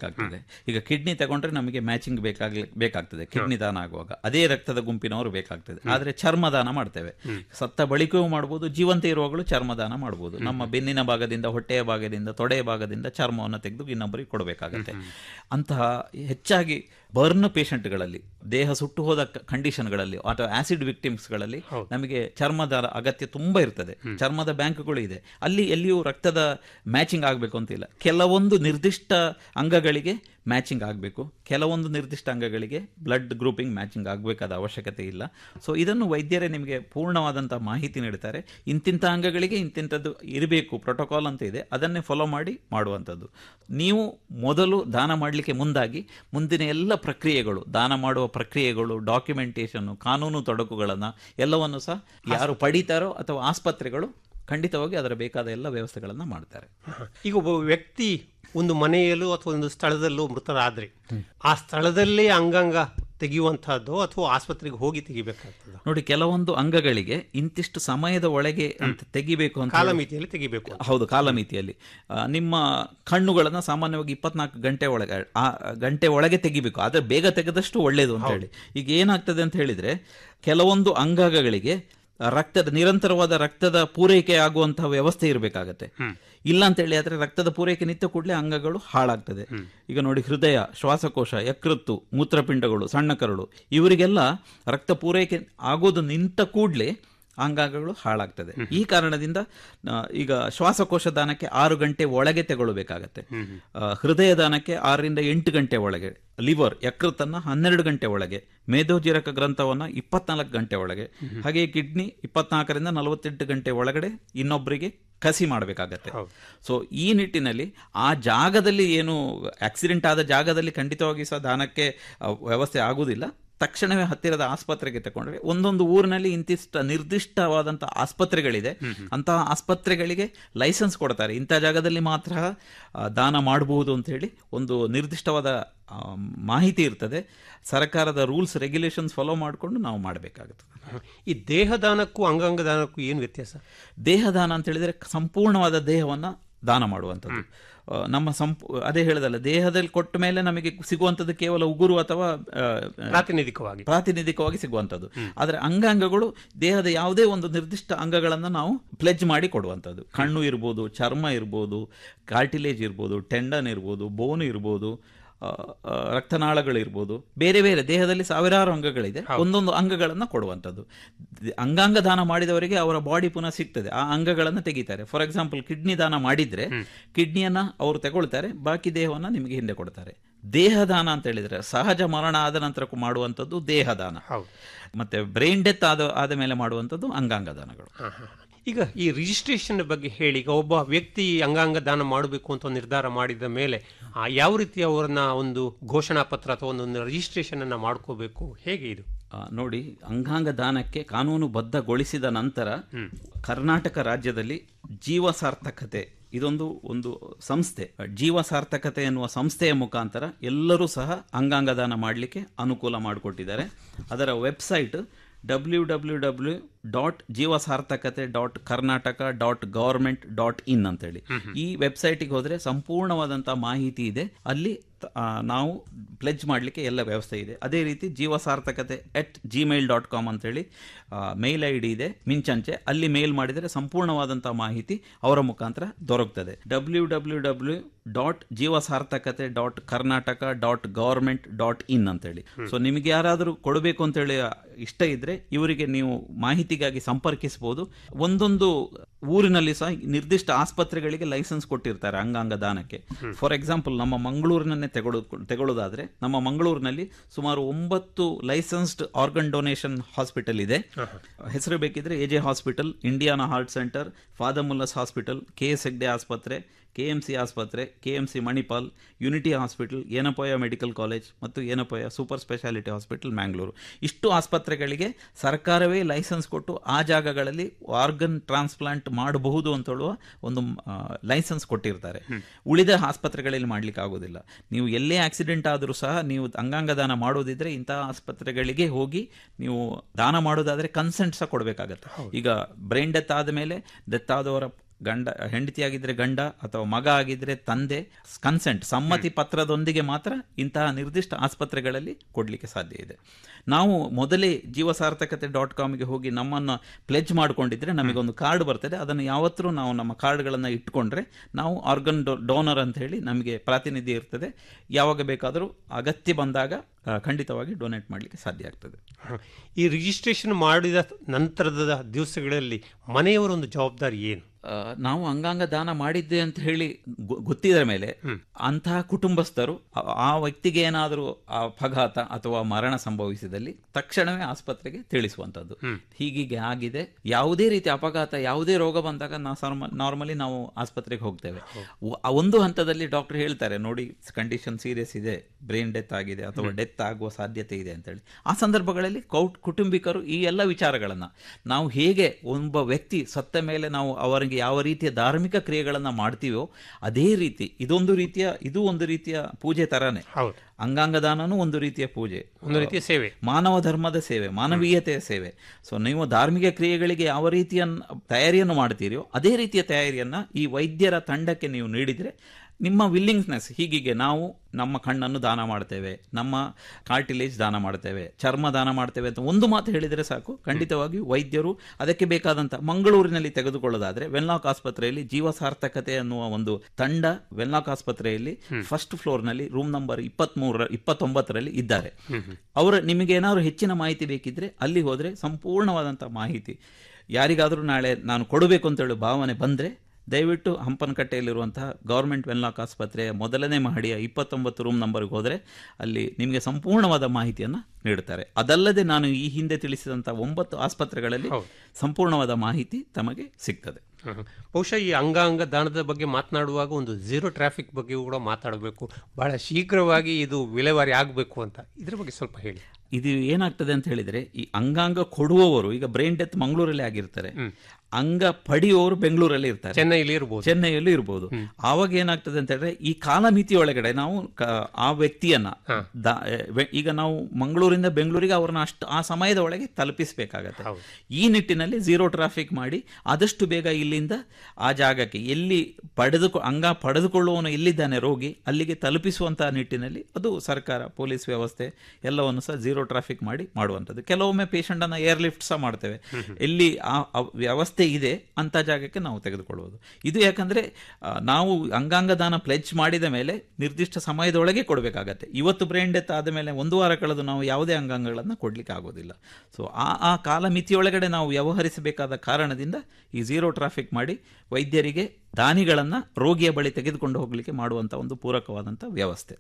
ಬೇಕಾಗ್ತದೆ ಈಗ ಕಿಡ್ನಿ ತಗೊಂಡ್ರೆ ನಮಗೆ ಮ್ಯಾಚಿಂಗ್ ಬೇಕಾಗ್ಲಿ ಬೇಕಾಗ್ತದೆ ಕಿಡ್ನಿ ದಾನ ಆಗುವಾಗ ಅದೇ ರಕ್ತದ ಗುಂಪಿನವರು ಬೇಕಾಗ್ತದೆ ಆದ್ರೆ ಚರ್ಮದಾನ ಮಾಡ್ತೇವೆ ಸತ್ತ ಬಳಿಕವೂ ಮಾಡಬಹುದು ಜೀವಂತ ಇರುವಾಗಲೂ ಚರ್ಮದಾನ ಮಾಡಬಹುದು ನಮ್ಮ ಬೆನ್ನಿನ ಭಾಗದಿಂದ ಹೊಟ್ಟೆಯ ಭಾಗದಿಂದ ತೊಡೆಯ ಭಾಗದಿಂದ ಚರ್ಮವನ್ನು ತೆಗೆದು ಇನ್ನೊಬ್ಬರಿಗೆ ಕೊಡಬೇಕಾಗತ್ತೆ ಅಂತಹ ಹೆಚ್ಚಾಗಿ ಬರ್ನ್ ಪೇಷಂಟ್ಗಳಲ್ಲಿ ದೇಹ ಸುಟ್ಟು ಹೋದ ಕಂಡೀಷನ್ಗಳಲ್ಲಿ ಅಥವಾ ಆಸಿಡ್ ವಿಕ್ಟಿಮ್ಸ್ಗಳಲ್ಲಿ ನಮಗೆ ಚರ್ಮದ ಅಗತ್ಯ ತುಂಬಾ ಇರ್ತದೆ ಚರ್ಮದ ಬ್ಯಾಂಕ್ಗಳು ಇದೆ ಅಲ್ಲಿ ಎಲ್ಲಿಯೂ ರಕ್ತದ ಮ್ಯಾಚಿಂಗ್ ಆಗಬೇಕು ಅಂತ ಇಲ್ಲ ಕೆಲವೊಂದು ನಿರ್ದಿಷ್ಟ ಅಂಗಗಳಿಗೆ ಮ್ಯಾಚಿಂಗ್ ಆಗಬೇಕು ಕೆಲವೊಂದು ನಿರ್ದಿಷ್ಟ ಅಂಗಗಳಿಗೆ ಬ್ಲಡ್ ಗ್ರೂಪಿಂಗ್ ಮ್ಯಾಚಿಂಗ್ ಆಗಬೇಕಾದ ಅವಶ್ಯಕತೆ ಇಲ್ಲ ಸೊ ಇದನ್ನು ವೈದ್ಯರೇ ನಿಮಗೆ ಪೂರ್ಣವಾದಂತಹ ಮಾಹಿತಿ ನೀಡ್ತಾರೆ ಇಂತಿಂಥ ಅಂಗಗಳಿಗೆ ಇಂತಿಂಥದ್ದು ಇರಬೇಕು ಪ್ರೋಟೋಕಾಲ್ ಅಂತ ಇದೆ ಅದನ್ನೇ ಫಾಲೋ ಮಾಡಿ ಮಾಡುವಂಥದ್ದು ನೀವು ಮೊದಲು ದಾನ ಮಾಡಲಿಕ್ಕೆ ಮುಂದಾಗಿ ಮುಂದಿನ ಎಲ್ಲ ಪ್ರಕ್ರಿಯೆಗಳು ದಾನ ಮಾಡುವ ಪ್ರಕ್ರಿಯೆಗಳು ಡಾಕ್ಯುಮೆಂಟೇಷನ್ ಕಾನೂನು ತೊಡಕುಗಳನ್ನು ಎಲ್ಲವನ್ನು ಸಹ ಯಾರು ಪಡಿತಾರೋ ಅಥವಾ ಆಸ್ಪತ್ರೆಗಳು ಖಂಡಿತವಾಗಿ ಅದರ ಬೇಕಾದ ಎಲ್ಲ ವ್ಯವಸ್ಥೆಗಳನ್ನು ಮಾಡ್ತಾರೆ ಈಗ ಒಬ್ಬ ವ್ಯಕ್ತಿ ಒಂದು ಮನೆಯಲ್ಲೂ ಅಥವಾ ಒಂದು ಸ್ಥಳದಲ್ಲೂ ಮೃತರಾದ್ರೆ ಆ ಸ್ಥಳದಲ್ಲೇ ಅಂಗಾಂಗ ತೆಗೆಯುವಂತಹದ್ದು ಅಥವಾ ಆಸ್ಪತ್ರೆಗೆ ಹೋಗಿ ತೆಗಿಬೇಕಾಗ್ತದೆ ನೋಡಿ ಕೆಲವೊಂದು ಅಂಗಗಳಿಗೆ ಇಂತಿಷ್ಟು ಸಮಯದ ಒಳಗೆ ಅಂತ ತೆಗಿಬೇಕು ಅಂತ ಕಾಲಮಿತಿಯಲ್ಲಿ ತೆಗಿಬೇಕು ಅಂತ. ಹೌದು ಕಾಲಮಿತಿಯಲ್ಲಿ ಆ, ನಿಮ್ಮ ಕಣ್ಣುಗಳನ್ನ ಸಾಮಾನ್ಯವಾಗಿ ಇಪ್ಪತ್ನಾಲ್ಕು ಗಂಟೆ ಒಳಗೆ ಆ ಗಂಟೆ ಒಳಗೆ ತೆಗಿಬೇಕು ಆದ್ರೆ ಬೇಗ ತೆಗೆದಷ್ಟು ಒಳ್ಳೇದು ಅಂತ ಹೇಳಿ ಈಗ ಏನಾಗ್ತದೆ ಅಂತ ಹೇಳಿದ್ರೆ ಕೆಲವೊಂದು ಅಂಗಗಳಿಗೆ ರಕ್ತದ ನಿರಂತರವಾದ ರಕ್ತದ ಪೂರೈಕೆ ಆಗುವಂತಹ ವ್ಯವಸ್ಥೆ ಇರಬೇಕಾಗತ್ತೆ ಇಲ್ಲ ಅಂತ ಹೇಳಿ ಆದ್ರೆ ರಕ್ತದ ಪೂರೈಕೆ ನಿಂತ ಕೂಡಲೇ ಅಂಗಗಳು ಹಾಳಾಗ್ತದೆ ಈಗ ನೋಡಿ ಹೃದಯ ಶ್ವಾಸಕೋಶ ಯಕೃತ್ತು ಮೂತ್ರಪಿಂಡಗಳು ಸಣ್ಣ ಕರಳು ಇವರಿಗೆಲ್ಲ ರಕ್ತ ಪೂರೈಕೆ ಆಗೋದು ನಿಂತ ಕೂಡಲೇ ಅಂಗಾಂಗಗಳು ಹಾಳಾಗ್ತದೆ ಈ ಕಾರಣದಿಂದ ಆ, ಈಗ ಶ್ವಾಸಕೋಶ ದಾನಕ್ಕೆ ಆರು ಗಂಟೆ ಒಳಗೆ ತಗೊಳ್ಬೇಕಾಗತ್ತೆ ಆ, ಹೃದಯ ದಾನಕ್ಕೆ ಆರರಿಂದ ಎಂಟು ಗಂಟೆ ಒಳಗೆ ಲಿವರ್ ಯಕೃತ್ತನ್ನ ಹನ್ನೆರಡು ಗಂಟೆ ಒಳಗೆ ಮೇಧೋಜೀರಕ ಗ್ರಂಥವನ್ನ ಇಪ್ಪತ್ನಾಲ್ಕು ಗಂಟೆ ಒಳಗೆ ಹಾಗೆ ಕಿಡ್ನಿ ಇಪ್ಪತ್ನಾಲ್ಕರಿಂದ ನಲವತ್ತೆಂಟು ಗಂಟೆ ಒಳಗಡೆ ಇನ್ನೊಬ್ಬರಿಗೆ ಕಸಿ ಮಾಡಬೇಕಾಗತ್ತೆ ಸೊ ಈ ನಿಟ್ಟಿನಲ್ಲಿ ಆ ಜಾಗದಲ್ಲಿ ಏನು ಆಕ್ಸಿಡೆಂಟ್ ಆದ ಜಾಗದಲ್ಲಿ ಖಂಡಿತವಾಗಿ ಸಹ ದಾನಕ್ಕೆ ಆ, ವ್ಯವಸ್ಥೆ ಆಗುವುದಿಲ್ಲ ತಕ್ಷಣವೇ ಹತ್ತಿರದ ಆಸ್ಪತ್ರೆಗೆ ತಗೊಂಡ್ರೆ ಒಂದೊಂದು ಊರಿನಲ್ಲಿ ಇಂತಿಷ್ಟ ನಿರ್ದಿಷ್ಟವಾದಂತಹ ಆಸ್ಪತ್ರೆಗಳಿದೆ ಅಂತಹ ಆಸ್ಪತ್ರೆಗಳಿಗೆ ಲೈಸೆನ್ಸ್ ಕೊಡ್ತಾರೆ ಇಂಥ ಜಾಗದಲ್ಲಿ ಮಾತ್ರ ಆ, ದಾನ ಮಾಡಬಹುದು ಅಂತ ಹೇಳಿ ಒಂದು ನಿರ್ದಿಷ್ಟವಾದ ಆ, ಮಾಹಿತಿ ಇರ್ತದೆ ಸರ್ಕಾರದ ರೂಲ್ಸ್ ರೆಗ್ಯುಲೇಷನ್ಸ್ ಫಾಲೋ ಮಾಡಿಕೊಂಡು ನಾವು ಮಾಡಬೇಕಾಗುತ್ತೆ ಈ ದೇಹದಾನಕ್ಕೂ ಅಂಗಾಂಗ ದಾನಕ್ಕೂ ಏನು ವ್ಯತ್ಯಾಸ ದೇಹದಾನ ಅಂತ ಹೇಳಿದ್ರೆ ಸಂಪೂರ್ಣವಾದ ದೇಹವನ್ನ ದಾನ ಮಾಡುವಂಥದ್ದು ಆ, ನಮ್ಮ ಸಂಪೂ ಅದೇ ಹೇಳದಲ್ಲ ದೇಹದಲ್ಲಿ ಕೊಟ್ಟ ಮೇಲೆ ನಮಗೆ ಸಿಗುವಂಥದ್ದು ಕೇವಲ ಉಗುರು ಅಥವಾ ಆ, ಪ್ರಾತಿನಿಧಿಕವಾಗಿ ಪ್ರಾತಿನಿಧಿಕವಾಗಿ ಸಿಗುವಂಥದ್ದು ಆದರೆ ಅಂಗಾಂಗಗಳು ದೇಹದ ಯಾವುದೇ ಒಂದು ನಿರ್ದಿಷ್ಟ ಅಂಗಗಳನ್ನು ನಾವು ಪ್ಲೆಜ್ ಮಾಡಿ ಕೊಡುವಂಥದ್ದು ಕಣ್ಣು ಇರ್ಬೋದು ಚರ್ಮ ಇರ್ಬೋದು ಕಾರ್ಟಿಲೇಜ್ ಇರ್ಬೋದು ಟೆಂಡನ್ ಇರ್ಬೋದು ಬೋನ್ ಇರ್ಬೋದು ಆ, ಆ, ರಕ್ತನಾಳಗಳಿರ್ಬೋದು ಬೇರೆ ಬೇರೆ ದೇಹದಲ್ಲಿ ಸಾವಿರಾರು ಅಂಗಗಳಿದೆ ಒಂದೊಂದು ಅಂಗಗಳನ್ನು ಕೊಡುವಂಥದ್ದು ದ- ಅಂಗಾಂಗ ದಾನ ಮಾಡಿದವರಿಗೆ ಅವರ ಬಾಡಿ ಪುನಃ ಸಿಗ್ತದೆ ಆ ಅಂಗಗಳನ್ನು ತೆಗಿತಾರೆ ಫಾರ್ ಎಕ್ಸಾಂಪಲ್ ಕಿಡ್ನಿ ದಾನ ಮಾಡಿದ್ರೆ ಕಿಡ್ನಿಯನ್ನ ಅವರು ತಗೊಳ್ತಾರೆ ಬಾಕಿ ದೇಹವನ್ನ ನಿಮಗೆ ಹಿಂದೆ ಕೊಡ್ತಾರೆ ದೇಹದಾನ ಅಂತ ಹೇಳಿದ್ರೆ ಸಹಜ ಮರಣ ಆದ ನಂತರ ಮಾಡುವಂಥದ್ದು ದೇಹದಾನ ಮತ್ತೆ ಬ್ರೈನ್ ಡೆತ್ ಆದ ಆದ ಮೇಲೆ ಮಾಡುವಂಥದ್ದು ಅಂಗಾಂಗ ದಾನಗಳು ಈಗ ಈ ರಿಜಿಸ್ಟ್ರೇಷನ್ ಬಗ್ಗೆ ಹೇಳಿ ಈಗ ಒಬ್ಬ ವ್ಯಕ್ತಿ ಅಂಗಾಂಗ ದಾನ ಮಾಡಬೇಕು ಅಂತ ಒಂದು ನಿರ್ಧಾರ ಮಾಡಿದ ಮೇಲೆ ಆ, ಯಾವ ರೀತಿ ಅವರನ್ನ ಒಂದು ಘೋಷಣಾ ಪತ್ರ ಅಥವಾ ಒಂದು ರಿಜಿಸ್ಟ್ರೇಷನ್ ಅನ್ನ ಮಾಡ್ಕೋಬೇಕು ಹೇಗೆ ಇದು ಆ, ನೋಡಿ ಅಂಗಾಂಗ ದಾನಕ್ಕೆ ಕಾನೂನುಬದ್ಧಗೊಳಿಸಿದ ನಂತರ ಕರ್ನಾಟಕ ರಾಜ್ಯದಲ್ಲಿ ಜೀವ ಸಾರ್ಥಕತೆ ಇದೊಂದು ಒಂದು ಸಂಸ್ಥೆ ಜೀವ ಸಾರ್ಥಕತೆ ಎನ್ನುವ ಸಂಸ್ಥೆಯ ಮುಖಾಂತರ ಎಲ್ಲರೂ ಸಹ ಅಂಗಾಂಗ ದಾನ ಮಾಡಲಿಕ್ಕೆ ಅನುಕೂಲ ಮಾಡಿಕೊಟ್ಟಿದ್ದಾರೆ ಅದರ website W W W dot Jeevasarthakathe dot Karnataka dot government dot in ಅಂತೇಳಿ ಈ ವೆಬ್ಸೈಟಿಗೆ ಹೋದರೆ ಸಂಪೂರ್ಣವಾದಂಥ ಮಾಹಿತಿ ಇದೆ ಅಲ್ಲಿ ತ- ಆ, ನಾವು ಪ್ಲೆಜ್ ಮಾಡಲಿಕ್ಕೆ ಎಲ್ಲ ವ್ಯವಸ್ಥೆ ಇದೆ ಅದೇ ರೀತಿ ಜೀವ ಸಾರ್ಥಕತೆ ಎಟ್ ಜಿಮೇಲ್ ಡಾಟ್ ಕಾಮ್ ಅಂತೇಳಿ ಮೇಲ್ ಐ ಡಿ ಇದೆ ಮಿಂಚಂಚೆ ಅಲ್ಲಿ ಮೇಲ್ ಮಾಡಿದರೆ ಸಂಪೂರ್ಣವಾದಂಥ ಮಾಹಿತಿ ಅವರ ಮುಖಾಂತರ ದೊರಕುತ್ತದೆ W W W dot Jeevasarthakathe dot Karnataka dot government dot in ಅಂತೇಳಿ ಸೊ ನಿಮಗೆ ಯಾರಾದರೂ ಕೊಡಬೇಕು ಅಂತೇಳಿ ಇಷ್ಟ ಇದ್ರೆ ಇವರಿಗೆ ನೀವು ಮಾಹಿತಿಗಾಗಿ ಸಂಪರ್ಕಿಸಬಹುದು ಒಂದೊಂದು ಊರಿನಲ್ಲಿ ಸಹ ನಿರ್ದಿಷ್ಟ ಆಸ್ಪತ್ರೆಗಳಿಗೆ ಲೈಸೆನ್ಸ್ ಕೊಟ್ಟಿರ್ತಾರೆ ಅಂಗಾಂಗ ದಾನಕ್ಕೆ ಫಾರ್ ಎಕ್ಸಾಂಪಲ್ ನಮ್ಮ ಮಂಗಳೂರಿನನ್ನೇ ತೆಗೊಳ್ಳೋ ತೆಗೊಳ್ಳೋದಾದ್ರೆ ನಮ್ಮ ಮಂಗಳೂರಿನಲ್ಲಿ ಸುಮಾರು ಒಂಬತ್ತು ಲೈಸೆನ್ಸ್ಡ್ ಆರ್ಗನ್ ಡೊನೇಷನ್ ಹಾಸ್ಪಿಟಲ್ ಇದೆ ಹೆಸರು ಬೇಕಿದ್ರೆ AJ hospital Indiana heart centre Father Muller's hospital K S Hegde ಆಸ್ಪತ್ರೆ ಕೆ ಎಂ ಸಿ ಆಸ್ಪತ್ರೆ K M C Manipal unity hospital Yenepoya medical college ಮತ್ತು Yenepoya super speciality hospital Mangalore ಇಷ್ಟು ಆಸ್ಪತ್ರೆಗಳಿಗೆ ಸರ್ಕಾರವೇ ಲೈಸೆನ್ಸ್ ಕೊಟ್ಟು ಆ ಜಾಗಗಳಲ್ಲಿ ಆರ್ಗನ್ ಟ್ರಾನ್ಸ್ಪ್ಲಾಂಟ್ ಮಾಡಬಹುದು ಅಂತ ಹೇಳುವ ಒಂದು ಲೈಸೆನ್ಸ್ ಕೊಟ್ಟಿರ್ತಾರೆ ಉಳಿದ ಆಸ್ಪತ್ರೆಗಳಲ್ಲಿ ಮಾಡ್ಲಿಕ್ಕೆ ಆಗೋದಿಲ್ಲ ನೀವು ಎಲ್ಲೇ ಆಕ್ಸಿಡೆಂಟ್ ಆದರೂ ಸಹ ನೀವು ಅಂಗಾಂಗ ದಾನ ಮಾಡೋದಿದ್ರೆ ಇಂತಹ ಆಸ್ಪತ್ರೆಗಳಿಗೆ ಹೋಗಿ ನೀವು ದಾನ ಮಾಡೋದಾದ್ರೆ ಕನ್ಸೆಂಟ್ ಸಹ ಕೊಡಬೇಕಾಗತ್ತೆ ಈಗ ಬ್ರೈನ್ ಡೆತ್ ಆದ ಮೇಲೆ ಡೆತ್ ಆದವರ ಗಂಡ ಹೆಂಡತಿಯಾಗಿದ್ರೆ ಗಂಡ ಅಥವಾ ಮಗ ಆಗಿದ್ರೆ ತಂದೆ ಕನ್ಸೆಂಟ್ ಸಮ್ಮತಿ ಪತ್ರದೊಂದಿಗೆ ಮಾತ್ರ ಇಂತಹ ನಿರ್ದಿಷ್ಟ ಆಸ್ಪತ್ರೆಗಳಲ್ಲಿ ಕೊಡಲಿಕ್ಕೆ ಸಾಧ್ಯ ಇದೆ ನಾವು ಮೊದಲೇ ಜೀವಸಾರ್ಥಕತೆ ಡಾಟ್ ಕಾಮ್ಗೆ ಹೋಗಿ ನಮ್ಮನ್ನು ಪ್ಲೆಜ್ ಮಾಡಿಕೊಂಡಿದ್ರೆ ನಮಗೊಂದು ಕಾರ್ಡ್ ಬರ್ತದೆ ಅದನ್ನು ಯಾವತ್ತೂ ನಾವು ನಮ್ಮ ಕಾರ್ಡ್ಗಳನ್ನು ಇಟ್ಕೊಂಡ್ರೆ ನಾವು ಆರ್ಗನ್ ಡೋನರ್ ಅಂತ ಹೇಳಿ ನಮಗೆ ಪ್ರಾತಿನಿಧ್ಯ ಇರ್ತದೆ ಯಾವಾಗ ಬೇಕಾದರೂ ಅಗತ್ಯ ಬಂದಾಗ ಆ, ಖಂಡಿತವಾಗಿ ಡೊನೇಟ್ ಮಾಡಲಿಕ್ಕೆ ಸಾಧ್ಯ ಆಗ್ತದೆ ಈ ರಿಜಿಸ್ಟ್ರೇಷನ್ ಮಾಡಿದ ನಂತರದ ದಿವಸಗಳಲ್ಲಿ ಮನೆಯವರೊಂದು ಜವಾಬ್ದಾರಿ ಏನು ಆ, ನಾವು ಅಂಗಾಂಗ ದಾನ ಮಾಡಿದ್ದೆ ಅಂತ ಹೇಳಿ ಗೊ- ಗೊತ್ತಿದ್ರ ಮೇಲೆ ಅಂತಹ ಕುಟುಂಬಸ್ಥರು ಆ- ಆ ವ್ಯಕ್ತಿಗೆ ಏನಾದರೂ ಅಪಘಾತ ಅಥವಾ ಮರಣ ಸಂಭವಿಸಿದಲ್ಲಿ ತಕ್ಷಣವೇ ಆಸ್ಪತ್ರೆಗೆ ತಿಳಿಸುವಂತದ್ದು ಹೀಗೀಗೆ ಆಗಿದೆ ಯಾವುದೇ ರೀತಿ ಅಪಘಾತ ಯಾವುದೇ ರೋಗ ಬಂದಾಗ ನಾವು ನಾರ್ಮಲಿ ನಾವು ಆಸ್ಪತ್ರೆಗೆ ಹೋಗ್ತೇವೆ ಒ- ಆ ಒಂದು ಹಂತದಲ್ಲಿ ಡಾಕ್ಟರ್ ಹೇಳ್ತಾರೆ ನೋಡಿ ಕಂಡೀಷನ್ ಸೀರಿಯಸ್ ಇದೆ ಬ್ರೈನ್ ಡೆತ್ ಆಗಿದೆ ಅಥವಾ ಡೆತ್ ಆಗುವ ಸಾಧ್ಯತೆ ಇದೆ ಅಂತೇಳಿ ಆ ಸಂದರ್ಭಗಳಲ್ಲಿ ಕೌಟ್ ಕುಟುಂಬಿಕರು ಈ ಎಲ್ಲ ವಿಚಾರಗಳನ್ನು ನಾವು ಹೇಗೆ ಒಬ್ಬ ವ್ಯಕ್ತಿ ಸತ್ತ ಮೇಲೆ ನಾವು ಅವರಿಗೆ ಯಾವ ರೀತಿಯ ಧಾರ್ಮಿಕ ಕ್ರಿಯೆಗಳನ್ನು ಮಾಡ್ತೀವೋ ಅದೇ ರೀತಿ ಇದೊಂದು ರೀತಿಯ ಇದು ಒಂದು ರೀತಿಯ ಪೂಜೆ ತರಾನೇ ಅಂಗಾಂಗ ದಾನನೂ ಒಂದು ರೀತಿಯ ಪೂಜೆ ಒಂದು ರೀತಿಯ ಸೇವೆ ಮಾನವ ಧರ್ಮದ ಸೇವೆ ಮಾನವೀಯತೆಯ ಸೇವೆ ಸೊ ನೀವು ಧಾರ್ಮಿಕ ಕ್ರಿಯೆಗಳಿಗೆ ಯಾವ ರೀತಿಯ ತಯಾರಿಯನ್ನು ಮಾಡ್ತೀರಿಯೋ ಅದೇ ರೀತಿಯ ತಯಾರಿಯನ್ನ ಈ ವೈದ್ಯರ ತಂಡಕ್ಕೆ ನೀವು ನೀಡಿದರೆ ನಿಮ್ಮ ವಿಲ್ಲಿಂಗ್ನೆಸ್ ಹೀಗಿಗೆ ನಾವು ನಮ್ಮ ಕಣ್ಣನ್ನು ದಾನ ಮಾಡ್ತೇವೆ ನಮ್ಮ ಕಾರ್ಟಿಲೇಜ್ ದಾನ ಮಾಡ್ತೇವೆ ಚರ್ಮ ದಾನ ಮಾಡ್ತೇವೆ ಅಂತ ಒಂದು ಮಾತು ಹೇಳಿದರೆ ಸಾಕು ಖಂಡಿತವಾಗಿಯೂ ವೈದ್ಯರು ಅದಕ್ಕೆ ಬೇಕಾದಂತ ಮಂಗಳೂರಿನಲ್ಲಿ ತೆಗೆದುಕೊಳ್ಳೋದಾದ್ರೆ ವೆನ್ಲಾಕ್ ಆಸ್ಪತ್ರೆಯಲ್ಲಿ ಜೀವ ಸಾರ್ಥಕತೆ ಅನ್ನುವ ಒಂದು ತಂಡ ವೆನ್ಲಾಕ್ ಆಸ್ಪತ್ರೆಯಲ್ಲಿ ಫಸ್ಟ್ ಫ್ಲೋರ್ನಲ್ಲಿ ರೂಮ್ ನಂಬರ್ ಇಪ್ಪತ್ತ್ ಮೂರ ಇಪ್ಪತ್ತೊಂಬತ್ತರಲ್ಲಿ ಇದ್ದಾರೆ ಅವರ ನಿಮಗೆ ಏನಾದ್ರು ಹೆಚ್ಚಿನ ಮಾಹಿತಿ ಬೇಕಿದ್ರೆ ಅಲ್ಲಿ ಹೋದ್ರೆ ಸಂಪೂರ್ಣವಾದಂಥ ಮಾಹಿತಿ ಯಾರಿಗಾದರೂ ನಾಳೆ ನಾನು ಕೊಡಬೇಕು ಅಂತೇಳಿ ಭಾವನೆ ಬಂದರೆ ದಯವಿಟ್ಟು ಹಂಪನಕಟ್ಟೆಯಲ್ಲಿರುವಂತಹ ಗೌರ್ಮೆಂಟ್ ವೆನ್ಲಾಕ್ ಆಸ್ಪತ್ರೆಯ ಮೊದಲನೇ ಮಹಡಿಯ ಇಪ್ಪತ್ತೊಂಬತ್ತು ರೂಮ್ ನಂಬರ್ಗೆ ಹೋದರೆ ಅಲ್ಲಿ ನಿಮಗೆ ಸಂಪೂರ್ಣವಾದ ಮಾಹಿತಿಯನ್ನು ನೀಡುತ್ತಾರೆ ಅದಲ್ಲದೆ ನಾನು ಈ ಹಿಂದೆ ತಿಳಿಸಿದಂಥ ಒಂಬತ್ತು ಆಸ್ಪತ್ರೆಗಳಲ್ಲಿ ಸಂಪೂರ್ಣವಾದ ಮಾಹಿತಿ ತಮಗೆ ಸಿಗ್ತದೆ ಹ್ಮ್. ಬಹುಶಃ ಈ ಅಂಗಾಂಗ ದಾನದ ಬಗ್ಗೆ ಮಾತನಾಡುವಾಗ ಒಂದು ಝೀರೋ ಟ್ರಾಫಿಕ್ ಬಗ್ಗೆ ಕೂಡ ಮಾತಾಡಬೇಕು ಬಹಳ ಶೀಘ್ರವಾಗಿ ಇದು ವಿಲೇವಾರಿ ಆಗಬೇಕು ಅಂತ ಇದ್ರ ಬಗ್ಗೆ ಸ್ವಲ್ಪ ಹೇಳಿ ಇದು ಏನಾಗ್ತದೆ ಅಂತ ಹೇಳಿದ್ರೆ ಈ ಅಂಗಾಂಗ ಕೊಡುವವರು ಈಗ ಬ್ರೈನ್ ಡೆತ್ ಮಂಗಳೂರಲ್ಲಿ ಆಗಿರ್ತಾರೆ ಅಂಗ ಪಡೆಯುವವರು ಬೆಂಗಳೂರಲ್ಲಿ ಇರ್ತಾರೆ ಚೆನ್ನೈಲಿ ಇರ್ಬೋದು ಚೆನ್ನೈಯಲ್ಲೂ ಇರ್ಬೋದು ಆವಾಗ ಏನಾಗ್ತದೆ ಅಂತ ಹೇಳಿದ್ರೆ ಈ ಕಾಲಮಿತಿ ಒಳಗಡೆ ನಾವು ಕ- ಆ ವ್ಯಕ್ತಿಯನ್ನ ದಾ- ವೆ- ಈಗ ನಾವು ಮಂಗಳೂರಿಂದ ಬೆಂಗಳೂರಿಗೆ ಅವ್ರನ್ನ ಅಷ್ಟು ಆ ಸಮಯದ ಒಳಗೆ ತಲುಪಿಸಬೇಕಾಗತ್ತೆ ಈ ನಿಟ್ಟಿನಲ್ಲಿ ಝೀರೋ ಟ್ರಾಫಿಕ್ ಮಾಡಿ ಆದಷ್ಟು ಬೇಗ ಇಲ್ಲಿಂದ ಆ ಜಾಗಕ್ಕೆ ಎಲ್ಲಿ ಪಡೆದುಕೊ ಅಂಗ ಪಡೆದುಕೊಳ್ಳುವವನು ಎಲ್ಲಿದ್ದಾನೆ ರೋಗಿ ಅಲ್ಲಿಗೆ ತಲುಪಿಸುವಂತಹ ನಿಟ್ಟಿನಲ್ಲಿ ಅದು ಸರ್ಕಾರ ಪೊಲೀಸ್ ವ್ಯವಸ್ಥೆ ಎಲ್ಲವನ್ನು ಸಹ ಝೀರೋ ಟ್ರಾಫಿಕ್ ಮಾಡಿ ಮಾಡುವಂಥದ್ದು ಕೆಲವೊಮ್ಮೆ ಪೇಷಂಟ್ ಅನ್ನ ಏರ್ ಲಿಫ್ಟ್ ಸಹ ಮಾಡ್ತೇವೆ ಎಲ್ಲಿ ಆ ಆ ವ್ಯವಸ್ಥೆ ಇದೆ ಅಂತ ಜಾಗಕ್ಕೆ ನಾವು ತೆಗೆದುಕೊಳ್ಳುವುದು ಇದು ಯಾಕಂದ್ರೆ ಆ, ನಾವು ಅಂಗಾಂಗ ದಾನ ಪ್ಲೆಜ್ ಮಾಡಿದ ಮೇಲೆ ನಿರ್ದಿಷ್ಟ ಸಮಯದೊಳಗೆ ಕೊಡಬೇಕಾಗತ್ತೆ ಇವತ್ತು ಬ್ರೈನ್ ಡೆತ್ ಆದ ಮೇಲೆ ಒಂದು ವಾರ ಕಳೆದು ನಾವು ಯಾವುದೇ ಅಂಗಾಂಗಗಳನ್ನು ಕೊಡ್ಲಿಕ್ಕೆ ಆಗೋದಿಲ್ಲ ಸೊ ಆ ಆ ಕಾಲಮಿತಿಯೊಳಗಡೆ ನಾವು ವ್ಯವಹರಿಸಬೇಕಾದ ಕಾರಣದಿಂದ ಈ ಝೀರೋ ಟ್ರಾಫಿಕ್ ಮಾಡಿ ವೈದ್ಯರಿಗೆ ದಾನಿಗಳನ್ನ ರೋಗಿಯ ಬಳಿ ತೆಗೆದುಕೊಂಡು ಹೋಗಲಿಕ್ಕೆ ಮಾಡುವಂತ ಒಂದು ಪೂರಕವಾದಂಥ ವ್ಯವಸ್ಥೆ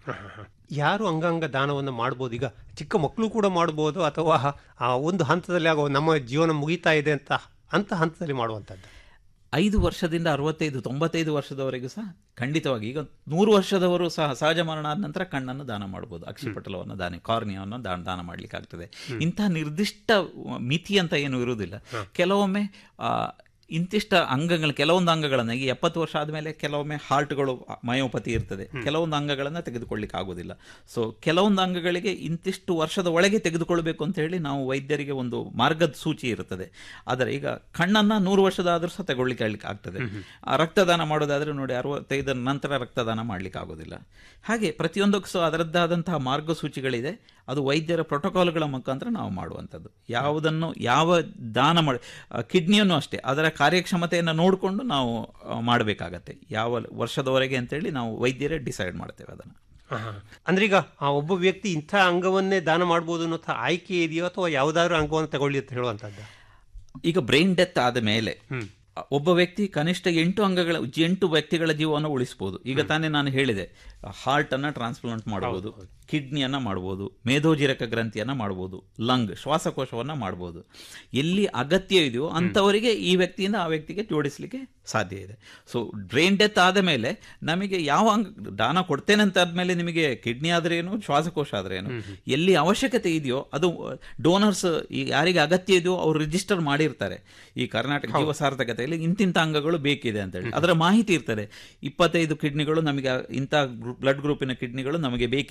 ಯಾರು ಅಂಗಾಂಗ ದಾನವನ್ನು ಮಾಡ್ಬೋದು ಈಗ ಚಿಕ್ಕ ಮಕ್ಕಳು ಕೂಡ ಮಾಡ್ಬೋದು ಅಥವಾ ಆ ಒಂದು ಹಂತದಲ್ಲಿ ಆಗೋ ನಮ್ಮ ಜೀವನ ಮುಗಿತಾ ಇದೆ ಅಂತ ಅಂತ ಹಂತದಲ್ಲಿ ಮಾಡುವಂಥದ್ದು ಐದು ವರ್ಷದಿಂದ ಅರವತ್ತೈದು ತೊಂಬತ್ತೈದು ವರ್ಷದವರೆಗೂ ಸಹ ಖಂಡಿತವಾಗಿ ಈಗ ನೂರು ವರ್ಷದವರು ಸಹ ಸಹಜ ಮರಣ ಆದ ನಂತರ ಕಣ್ಣನ್ನು ದಾನ ಮಾಡಬಹುದು ಅಕ್ಷಿಪಟಲವನ್ನು ದಾನ ಕಾರ್ನಿಯವನ್ನು ದಾನ ದಾನ ಮಾಡ್ಲಿಕ್ಕೆ ಆಗ್ತದೆ ಇಂತಹ ನಿರ್ದಿಷ್ಟ ಮಿತಿ ಅಂತ ಏನು ಇರುವುದಿಲ್ಲ ಕೆಲವೊಮ್ಮೆ ಆ, ಇಂತಿಷ್ಟ ಅಂಗಗಳು ಕೆಲವೊಂದು ಅಂಗಗಳನ್ನು ಈಗ ಎಪ್ಪತ್ತು ವರ್ಷ ಆದಮೇಲೆ ಕೆಲವೊಮ್ಮೆ ಹಾರ್ಟ್ಗಳು ಮಯೋಪತಿ ಇರ್ತದೆ ಕೆಲವೊಂದು ಅಂಗಗಳನ್ನು ತೆಗೆದುಕೊಳ್ಳಿಕ್ಕೆ ಆಗೋದಿಲ್ಲ ಸೊ ಕೆಲವೊಂದು ಅಂಗಗಳಿಗೆ ಇಂತಿಷ್ಟು ವರ್ಷದ ಒಳಗೆ ತೆಗೆದುಕೊಳ್ಬೇಕು ಅಂತ ಹೇಳಿ ನಾವು ವೈದ್ಯರಿಗೆ ಒಂದು ಮಾರ್ಗದ ಸೂಚಿ ಇರ್ತದೆ ಆದರೆ ಈಗ ಕಣ್ಣನ್ನ ನೂರು ವರ್ಷದ ಆದರೂ ಸಹ ತಗೊಳ್ಳಿಕ್ಕೆ ಆಗ್ಲಿಕ್ಕೆ ಆಗ್ತದೆ ಆ ರಕ್ತದಾನ ಮಾಡೋದಾದ್ರೆ ನೋಡಿ ಅರವತ್ತೈದರ ನಂತರ ರಕ್ತದಾನ ಮಾಡ್ಲಿಕ್ಕೆ ಆಗೋದಿಲ್ಲ ಹಾಗೆ ಪ್ರತಿಯೊಂದಕ್ಕೂ ಸಹ ಅದರದ್ದಾದಂತಹ ಮಾರ್ಗಸೂಚಿಗಳಿದೆ ಅದು ವೈದ್ಯರ ಪ್ರೋಟೋಕಾಲ್ಗಳ ಮುಖಾಂತರ ನಾವು ಮಾಡುವಂಥದ್ದು ಯಾವುದನ್ನು ಯಾವ ದಾನ ಮಾಡಿ ಕಿಡ್ನಿಯನ್ನು ಅಷ್ಟೇ ಅದರ ಕಾರ್ಯಕ್ಷಮತೆಯನ್ನು ನೋಡಿಕೊಂಡು ನಾವು ಮಾಡಬೇಕಾಗತ್ತೆ ಯಾವ ವರ್ಷದವರೆಗೆ ಅಂತೇಳಿ ನಾವು ವೈದ್ಯರೇ ಡಿಸೈಡ್ ಮಾಡ್ತೇವೆ ಅದನ್ನು ಆಹಾ. ಅಂದ್ರೆ ಈಗ ಆ ಒಬ್ಬ ವ್ಯಕ್ತಿ ಇಂಥ ಅಂಗವನ್ನೇ ದಾನ ಮಾಡ್ಬೋದು ಅನ್ನೋ ಆಯ್ಕೆ ಇದೆಯೋ ಅಥವಾ ಯಾವುದಾದ್ರೂ ಅಂಗವನ್ನು ತಗೊಳ್ಳಿ ಅಂತ ಹೇಳುವಂಥದ್ದು ಈಗ ಬ್ರೈನ್ ಡೆತ್ ಆದ ಮೇಲೆ ಒಬ್ಬ ವ್ಯಕ್ತಿ ಕನಿಷ್ಠ ಎಂಟು ಅಂಗಗಳ ಎಂಟು ವ್ಯಕ್ತಿಗಳ ಜೀವವನ್ನು ಉಳಿಸಬಹುದು ಈಗ ತಾನೇ ನಾನು ಹೇಳಿದೆ ಹಾರ್ಟ್ ಅನ್ನ ಟ್ರಾನ್ಸ್ಪ್ಲಾಂಟ್ ಮಾಡಬಹುದು ಕಿಡ್ನಿಯನ್ನ ಮಾಡಬಹುದು ಮೇಧೋಜಿರಕ ಗ್ರಂಥಿಯನ್ನ ಮಾಡಬಹುದು ಲಂಗ್ ಶ್ವಾಸಕೋಶವನ್ನ ಮಾಡಬಹುದು ಎಲ್ಲಿ ಅಗತ್ಯ ಇದೆಯೋ ಅಂತವರಿಗೆ ಈ ವ್ಯಕ್ತಿಯಿಂದ ಆ ವ್ಯಕ್ತಿಗೆ ಜೋಡಿಸಲಿಕ್ಕೆ ಸಾಧ್ಯ ಇದೆ ಸೊ ಬ್ರೈನ್ ಡೆತ್ ಆದ ಮೇಲೆ ನಮಗೆ ಯಾವ ಅಂಗ ದಾನ ಕೊಡ್ತೇನೆ ಅಂತ ಆದ್ಮೇಲೆ ನಿಮಗೆ ಕಿಡ್ನಿ ಆದ್ರೇನು ಶ್ವಾಸಕೋಶ ಆದ್ರೇನು ಎಲ್ಲಿ ಅವಶ್ಯಕತೆ ಇದೆಯೋ ಅದು ಡೋನರ್ಸ್ ಯಾರಿಗೆ ಅಗತ್ಯ ಇದೆಯೋ ಅವ್ರು ರಿಜಿಸ್ಟರ್ ಮಾಡಿರ್ತಾರೆ ಈ ಕರ್ನಾಟಕ ಜೀವ ಸಾರ್ಥಕತೆಯಲ್ಲಿ ಇಂತಿಂತ ಅಂಗಗಳು ಬೇಕಿದೆ ಅಂತ ಹೇಳಿ ಅದರ ಮಾಹಿತಿ ಇರ್ತದೆ ಇಪ್ಪತ್ತೈದು ಕಿಡ್ನಿಗಳು ನಮಗೆ ಇಂಥ ಬ್ಲಡ್ ಗ್ರೂಪಿನ ಕಿಡ್ನಿಗಳು ನಮಗೆ ಬೇಕಿದೆ ಅಂತ ಹೇಳಿ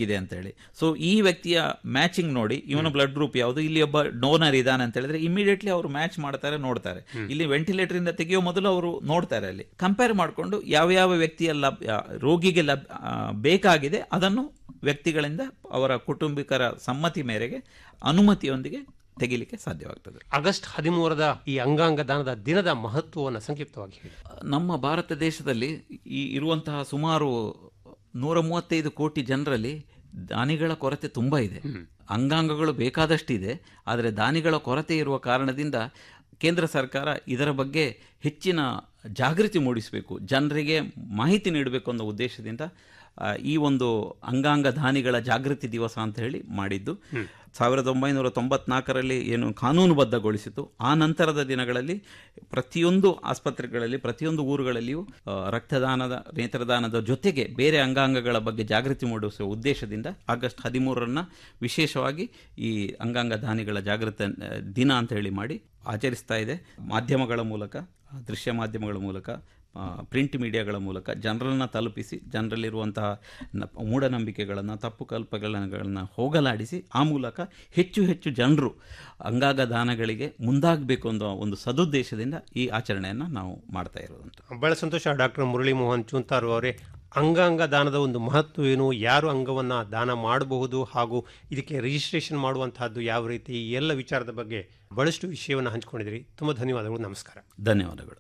ಹೇಳಿ ಸೊ ಈ ವ್ಯಕ್ತಿಯ ಮ್ಯಾಚಿಂಗ್ ನೋಡಿ ಇವನ ಬ್ಲಡ್ ಗ್ರೂಪ್ ಯಾವುದು ಇಲ್ಲಿ ಒಬ್ಬ ಡೋನರ್ ಇದ್ದಾನೆ ಅಂತ ಹೇಳಿದ್ರೆ ಇಮಿಡಿಯೇಟ್ಲಿ ಅವರು ಮ್ಯಾಚ್ ಮಾಡ್ತಾರೆ ನೋಡ್ತಾರೆ ಇಲ್ಲಿ ವೆಂಟಿಲೇಟರ್ ಇಂದ ತೆಗೆಯೋ ಮೊದಲು ಅವರು ನೋಡ್ತಾರೆ ಅಲ್ಲಿ ಕಂಪೇರ್ ಮಾಡಿಕೊಂಡು ಯಾವ ಯಾವ ವ್ಯಕ್ತಿಯ ಲಭ್ಯ ರೋಗಿಗೆ ಲಭ್ ಆ, ಬೇಕಾಗಿದೆ ಅದನ್ನು ವ್ಯಕ್ತಿಗಳಿಂದ ಅವರ ಕುಟುಂಬಿಕರ ಸಮ್ಮತಿ ಮೇರೆಗೆ ಅನುಮತಿಯೊಂದಿಗೆ ತೆಗಿಲಿಕ್ಕೆ ಸಾಧ್ಯವಾಗ್ತದೆ ಆಗಸ್ಟ್ ಹದಿಮೂರರ ಈ ಅಂಗಾಂಗ ದಾನದ ದಿನದ ಮಹತ್ವವನ್ನು ಸಂಕ್ಷಿಪ್ತವಾಗಿ ಹೇಳಿ ನಮ್ಮ ಭಾರತ ದೇಶದಲ್ಲಿ ಈ ಇರುವಂತಹ ಸುಮಾರು ನೂರ ಮೂವತ್ತೈದು ಕೋಟಿ ಜನರಲ್ಲಿ ದಾನಿಗಳ ಕೊರತೆ ತುಂಬ ಇದೆ ಅಂಗಾಂಗಗಳು ಬೇಕಾದಷ್ಟಿದೆ ಆದರೆ ದಾನಿಗಳ ಕೊರತೆ ಇರುವ ಕಾರಣದಿಂದ ಕೇಂದ್ರ ಸರ್ಕಾರ ಇದರ ಬಗ್ಗೆ ಹೆಚ್ಚಿನ ಜಾಗೃತಿ ಮೂಡಿಸಬೇಕು ಜನರಿಗೆ ಮಾಹಿತಿ ನೀಡಬೇಕು ಅನ್ನೋ ಉದ್ದೇಶದಿಂದ ಆ, ಈ ಒಂದು ಅಂಗಾಂಗ ದಾನಿಗಳ ಜಾಗೃತಿ ದಿವಸ ಅಂತ ಹೇಳಿ ಮಾಡಿದ್ದು ಸಾವಿರದ ಒಂಬೈನೂರ ತೊಂಬತ್ನಾಲ್ಕರಲ್ಲಿ ಏನು ಕಾನೂನುಬದ್ಧಗೊಳಿಸಿತು ಆ ನಂತರದ ದಿನಗಳಲ್ಲಿ ಪ್ರತಿಯೊಂದು ಆಸ್ಪತ್ರೆಗಳಲ್ಲಿ ಪ್ರತಿಯೊಂದು ಊರುಗಳಲ್ಲಿಯೂ ಆ, ರಕ್ತದಾನದ ನೇತ್ರದಾನದ ಜೊತೆಗೆ ಬೇರೆ ಅಂಗಾಂಗಗಳ ಬಗ್ಗೆ ಜಾಗೃತಿ ಮೂಡಿಸುವ ಉದ್ದೇಶದಿಂದ ಆಗಸ್ಟ್ ಹದಿಮೂರರನ್ನ ವಿಶೇಷವಾಗಿ ಈ ಅಂಗಾಂಗ ದಾನಿಗಳ ಜಾಗೃತ ಆ, ದಿನ ಅಂತ ಹೇಳಿ ಮಾಡಿ ಆಚರಿಸ್ತಾ ಇದೆ ಮಾಧ್ಯಮಗಳ ಮೂಲಕ ದೃಶ್ಯ ಮಾಧ್ಯಮಗಳ ಮೂಲಕ ಪ್ರಿಂಟ್ ಮೀಡಿಯಾಗಳ ಮೂಲಕ ಜನರನ್ನು ತಲುಪಿಸಿ ಜನರಲ್ಲಿರುವಂತಹ ನ- ಮೂಢನಂಬಿಕೆಗಳನ್ನು ತಪ್ಪು ಕಲ್ಪಗಳನ್ನು ಹೋಗಲಾಡಿಸಿ ಆ ಮೂಲಕ ಹೆಚ್ಚು ಹೆಚ್ಚು ಜನರು ಅಂಗಾಂಗ ದಾನಗಳಿಗೆ ಮುಂದಾಗಬೇಕು ಅನ್ನೋ ಒಂದು ಸದುದ್ದೇಶದಿಂದ ಈ ಆಚರಣೆಯನ್ನು ನಾವು ಮಾಡ್ತಾ ಇರೋದಂತ ಬಹಳ ಸಂತೋಷ ಡಾಕ್ಟರ್ ಮುರಳಿ ಮೋಹನ್ ಚೂಂತಾರು ಅವರೇ ಅಂಗಾಂಗ ದಾನದ ಒಂದು ಮಹತ್ವ ಏನು ಯಾರು ಅಂಗವನ್ನು ದಾನ ಮಾಡಬಹುದು ಹಾಗೂ ಇದಕ್ಕೆ ರಿಜಿಸ್ಟ್ರೇಷನ್ ಮಾಡುವಂತಹದ್ದು ಯಾವ ರೀತಿ ಈ ಎಲ್ಲ ವಿಚಾರದ ಬಗ್ಗೆ ಬಹಳಷ್ಟು ವಿಷಯವನ್ನು ಹಂಚಿಕೊಂಡಿದ್ದೀರಿ ತುಂಬ ಧನ್ಯವಾದಗಳು ನಮಸ್ಕಾರ ಧನ್ಯವಾದಗಳು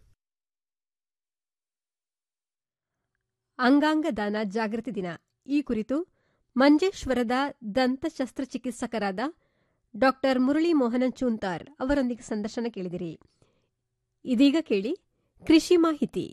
ಅಂಗಾಂಗ ದಾನ ಜಾಗೃತಿ ದಿನ ಈ ಕುರಿತು ಮಂಜೇಶ್ವರದ ದಂತ ಶಸ್ತ್ರಚಿಕಿತ್ಸಕರಾದ ಡಾಕ್ಟರ್ ಮುರಳಿ ಮೋಹನನ್ ಚೂಂತಾರ್ ಅವರೊಂದಿಗೆ ಸಂದರ್ಶನ ಕೇಳಿದಿರಿ ಇದೀಗ ಕೇಳಿ ಕೃಷಿ ಮಾಹಿತಿ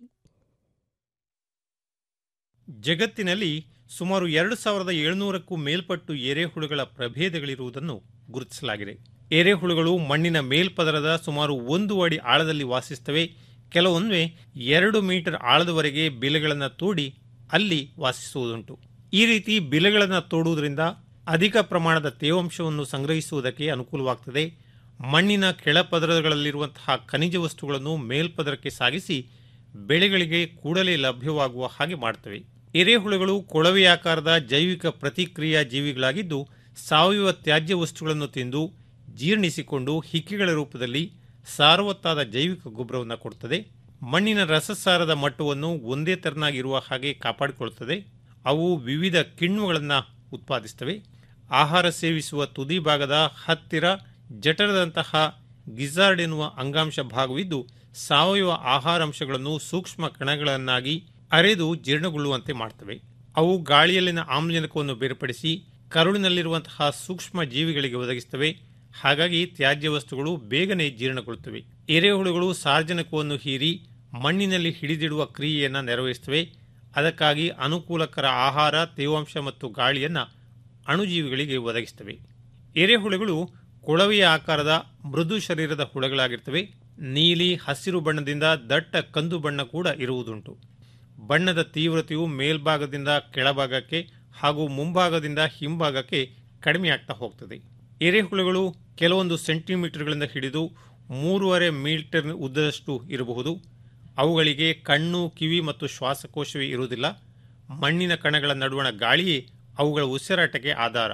ಜಗತ್ತಿನಲ್ಲಿ ಸುಮಾರು ಎರಡು ಸಾವಿರದ ಏಳುನೂರಕ್ಕೂ ಮೇಲ್ಪಟ್ಟು ಎರೆಹುಳುಗಳ ಪ್ರಭೇದಗಳಿರುವುದನ್ನು ಗುರುತಿಸಲಾಗಿದೆ ಎರೆಹುಳುಗಳು ಮಣ್ಣಿನ ಮೇಲ್ಪದರದ ಸುಮಾರು ಒಂದು ಅಡಿ ಆಳದಲ್ಲಿ ವಾಸಿಸುತ್ತವೆ ಕೆಲವೊಮ್ಮೆ ಎರಡು ಮೀಟರ್ ಆಳದವರೆಗೆ ಬಿಲೆಗಳನ್ನು ತೋಡಿ ಅಲ್ಲಿ ವಾಸಿಸುವುದುಂಟು ಈ ರೀತಿ ಬಿಲೆಗಳನ್ನು ತೋಡುವುದರಿಂದ ಅಧಿಕ ಪ್ರಮಾಣದ ತೇವಾಂಶವನ್ನು ಸಂಗ್ರಹಿಸುವುದಕ್ಕೆ ಅನುಕೂಲವಾಗ್ತದೆ ಮಣ್ಣಿನ ಕೆಳಪದರಗಳಲ್ಲಿರುವಂತಹ ಖನಿಜ ವಸ್ತುಗಳನ್ನು ಮೇಲ್ಪದರಕ್ಕೆ ಸಾಗಿಸಿ ಬೆಳೆಗಳಿಗೆ ಕೂಡಲೇ ಲಭ್ಯವಾಗುವ ಹಾಗೆ ಮಾಡ್ತವೆ ಎರೆಹುಳುಗಳು ಕೊಳವೆಯಾಕಾರದ ಜೈವಿಕ ಪ್ರತಿಕ್ರಿಯಾ ಜೀವಿಗಳಾಗಿದ್ದು ಸಾವಯವ ತ್ಯಾಜ್ಯ ವಸ್ತುಗಳನ್ನು ತಿಂದು ಜೀರ್ಣಿಸಿಕೊಂಡು ಹಿಕ್ಕಿಗಳ ರೂಪದಲ್ಲಿ ಸಾರವತ್ತಾದ ಜೈವಿಕ ಗೊಬ್ಬರವನ್ನು ಕೊಡುತ್ತದೆ ಮಣ್ಣಿನ ರಸಸಾರದ ಮಟ್ಟವನ್ನು ಒಂದೇ ತೆರನಾಗಿರುವ ಹಾಗೆ ಕಾಪಾಡಿಕೊಳ್ಳುತ್ತದೆ ಅವು ವಿವಿಧ ಕಿಣ್ವಗಳನ್ನು ಉತ್ಪಾದಿಸುತ್ತವೆ ಆಹಾರ ಸೇವಿಸುವ ತುದಿ ಭಾಗದ ಹತ್ತಿರ ಜಠರದಂತಹ ಗಿಜಾರ್ಡ್ ಎನ್ನುವ ಅಂಗಾಂಶ ಭಾಗವಿದ್ದು ಸಾವಯವ ಆಹಾರಾಂಶಗಳನ್ನು ಸೂಕ್ಷ್ಮ ಕಣಗಳನ್ನಾಗಿ ಅರೆದು ಜೀರ್ಣಗೊಳ್ಳುವಂತೆ ಮಾಡ್ತವೆ ಅವು ಗಾಳಿಯಲ್ಲಿನ ಆಮ್ಲಜನಕವನ್ನು ಬೇರ್ಪಡಿಸಿ ಕರುಳಿನಲ್ಲಿರುವಂತಹ ಸೂಕ್ಷ್ಮ ಜೀವಿಗಳಿಗೆ ಒದಗಿಸುತ್ತವೆ ಹಾಗಾಗಿ ತ್ಯಾಜ್ಯ ವಸ್ತುಗಳು ಬೇಗನೆ ಜೀರ್ಣಗೊಳ್ಳುತ್ತವೆ ಎರೆಹುಳುಗಳು ಸಾರ್ವಜನಿಕವನ್ನು ಹೀರಿ ಮಣ್ಣಿನಲ್ಲಿ ಹಿಡಿದಿಡುವ ಕ್ರಿಯೆಯನ್ನು ನೆರವೇರಿಸುತ್ತವೆ ಅದಕ್ಕಾಗಿ ಅನುಕೂಲಕರ ಆಹಾರ ತೇವಾಂಶ ಮತ್ತು ಗಾಳಿಯನ್ನು ಅಣುಜೀವಿಗಳಿಗೆ ಒದಗಿಸುತ್ತವೆ ಎರೆಹುಳುಗಳು ಕೊಳವೆಯ ಆಕಾರದ ಮೃದು ಶರೀರದ ಹುಳಗಳಾಗಿರ್ತವೆ ನೀಲಿ ಹಸಿರು ಬಣ್ಣದಿಂದ ದಟ್ಟ ಕಂದು ಬಣ್ಣ ಕೂಡ ಇರುವುದುಂಟು ಬಣ್ಣದ ತೀವ್ರತೆಯು ಮೇಲ್ಭಾಗದಿಂದ ಕೆಳಭಾಗಕ್ಕೆ ಹಾಗೂ ಮುಂಭಾಗದಿಂದ ಹಿಂಭಾಗಕ್ಕೆ ಕಡಿಮೆಯಾಗ್ತಾ ಹೋಗ್ತದೆ ಎರೆಹುಳುಗಳು ಕೆಲವೊಂದು ಸೆಂಟಿಮೀಟರ್ಗಳಿಂದ ಹಿಡಿದು ಮೂರುವರೆ ಮೀಟರ್ ಉದ್ದದಷ್ಟು ಇರಬಹುದು ಅವುಗಳಿಗೆ ಕಣ್ಣು ಕಿವಿ ಮತ್ತು ಶ್ವಾಸಕೋಶವೇ ಇರುವುದಿಲ್ಲ ಮಣ್ಣಿನ ಕಣಗಳ ನಡುವಣ ಗಾಳಿಯೇ ಅವುಗಳ ಉಸಿರಾಟಕ್ಕೆ ಆಧಾರ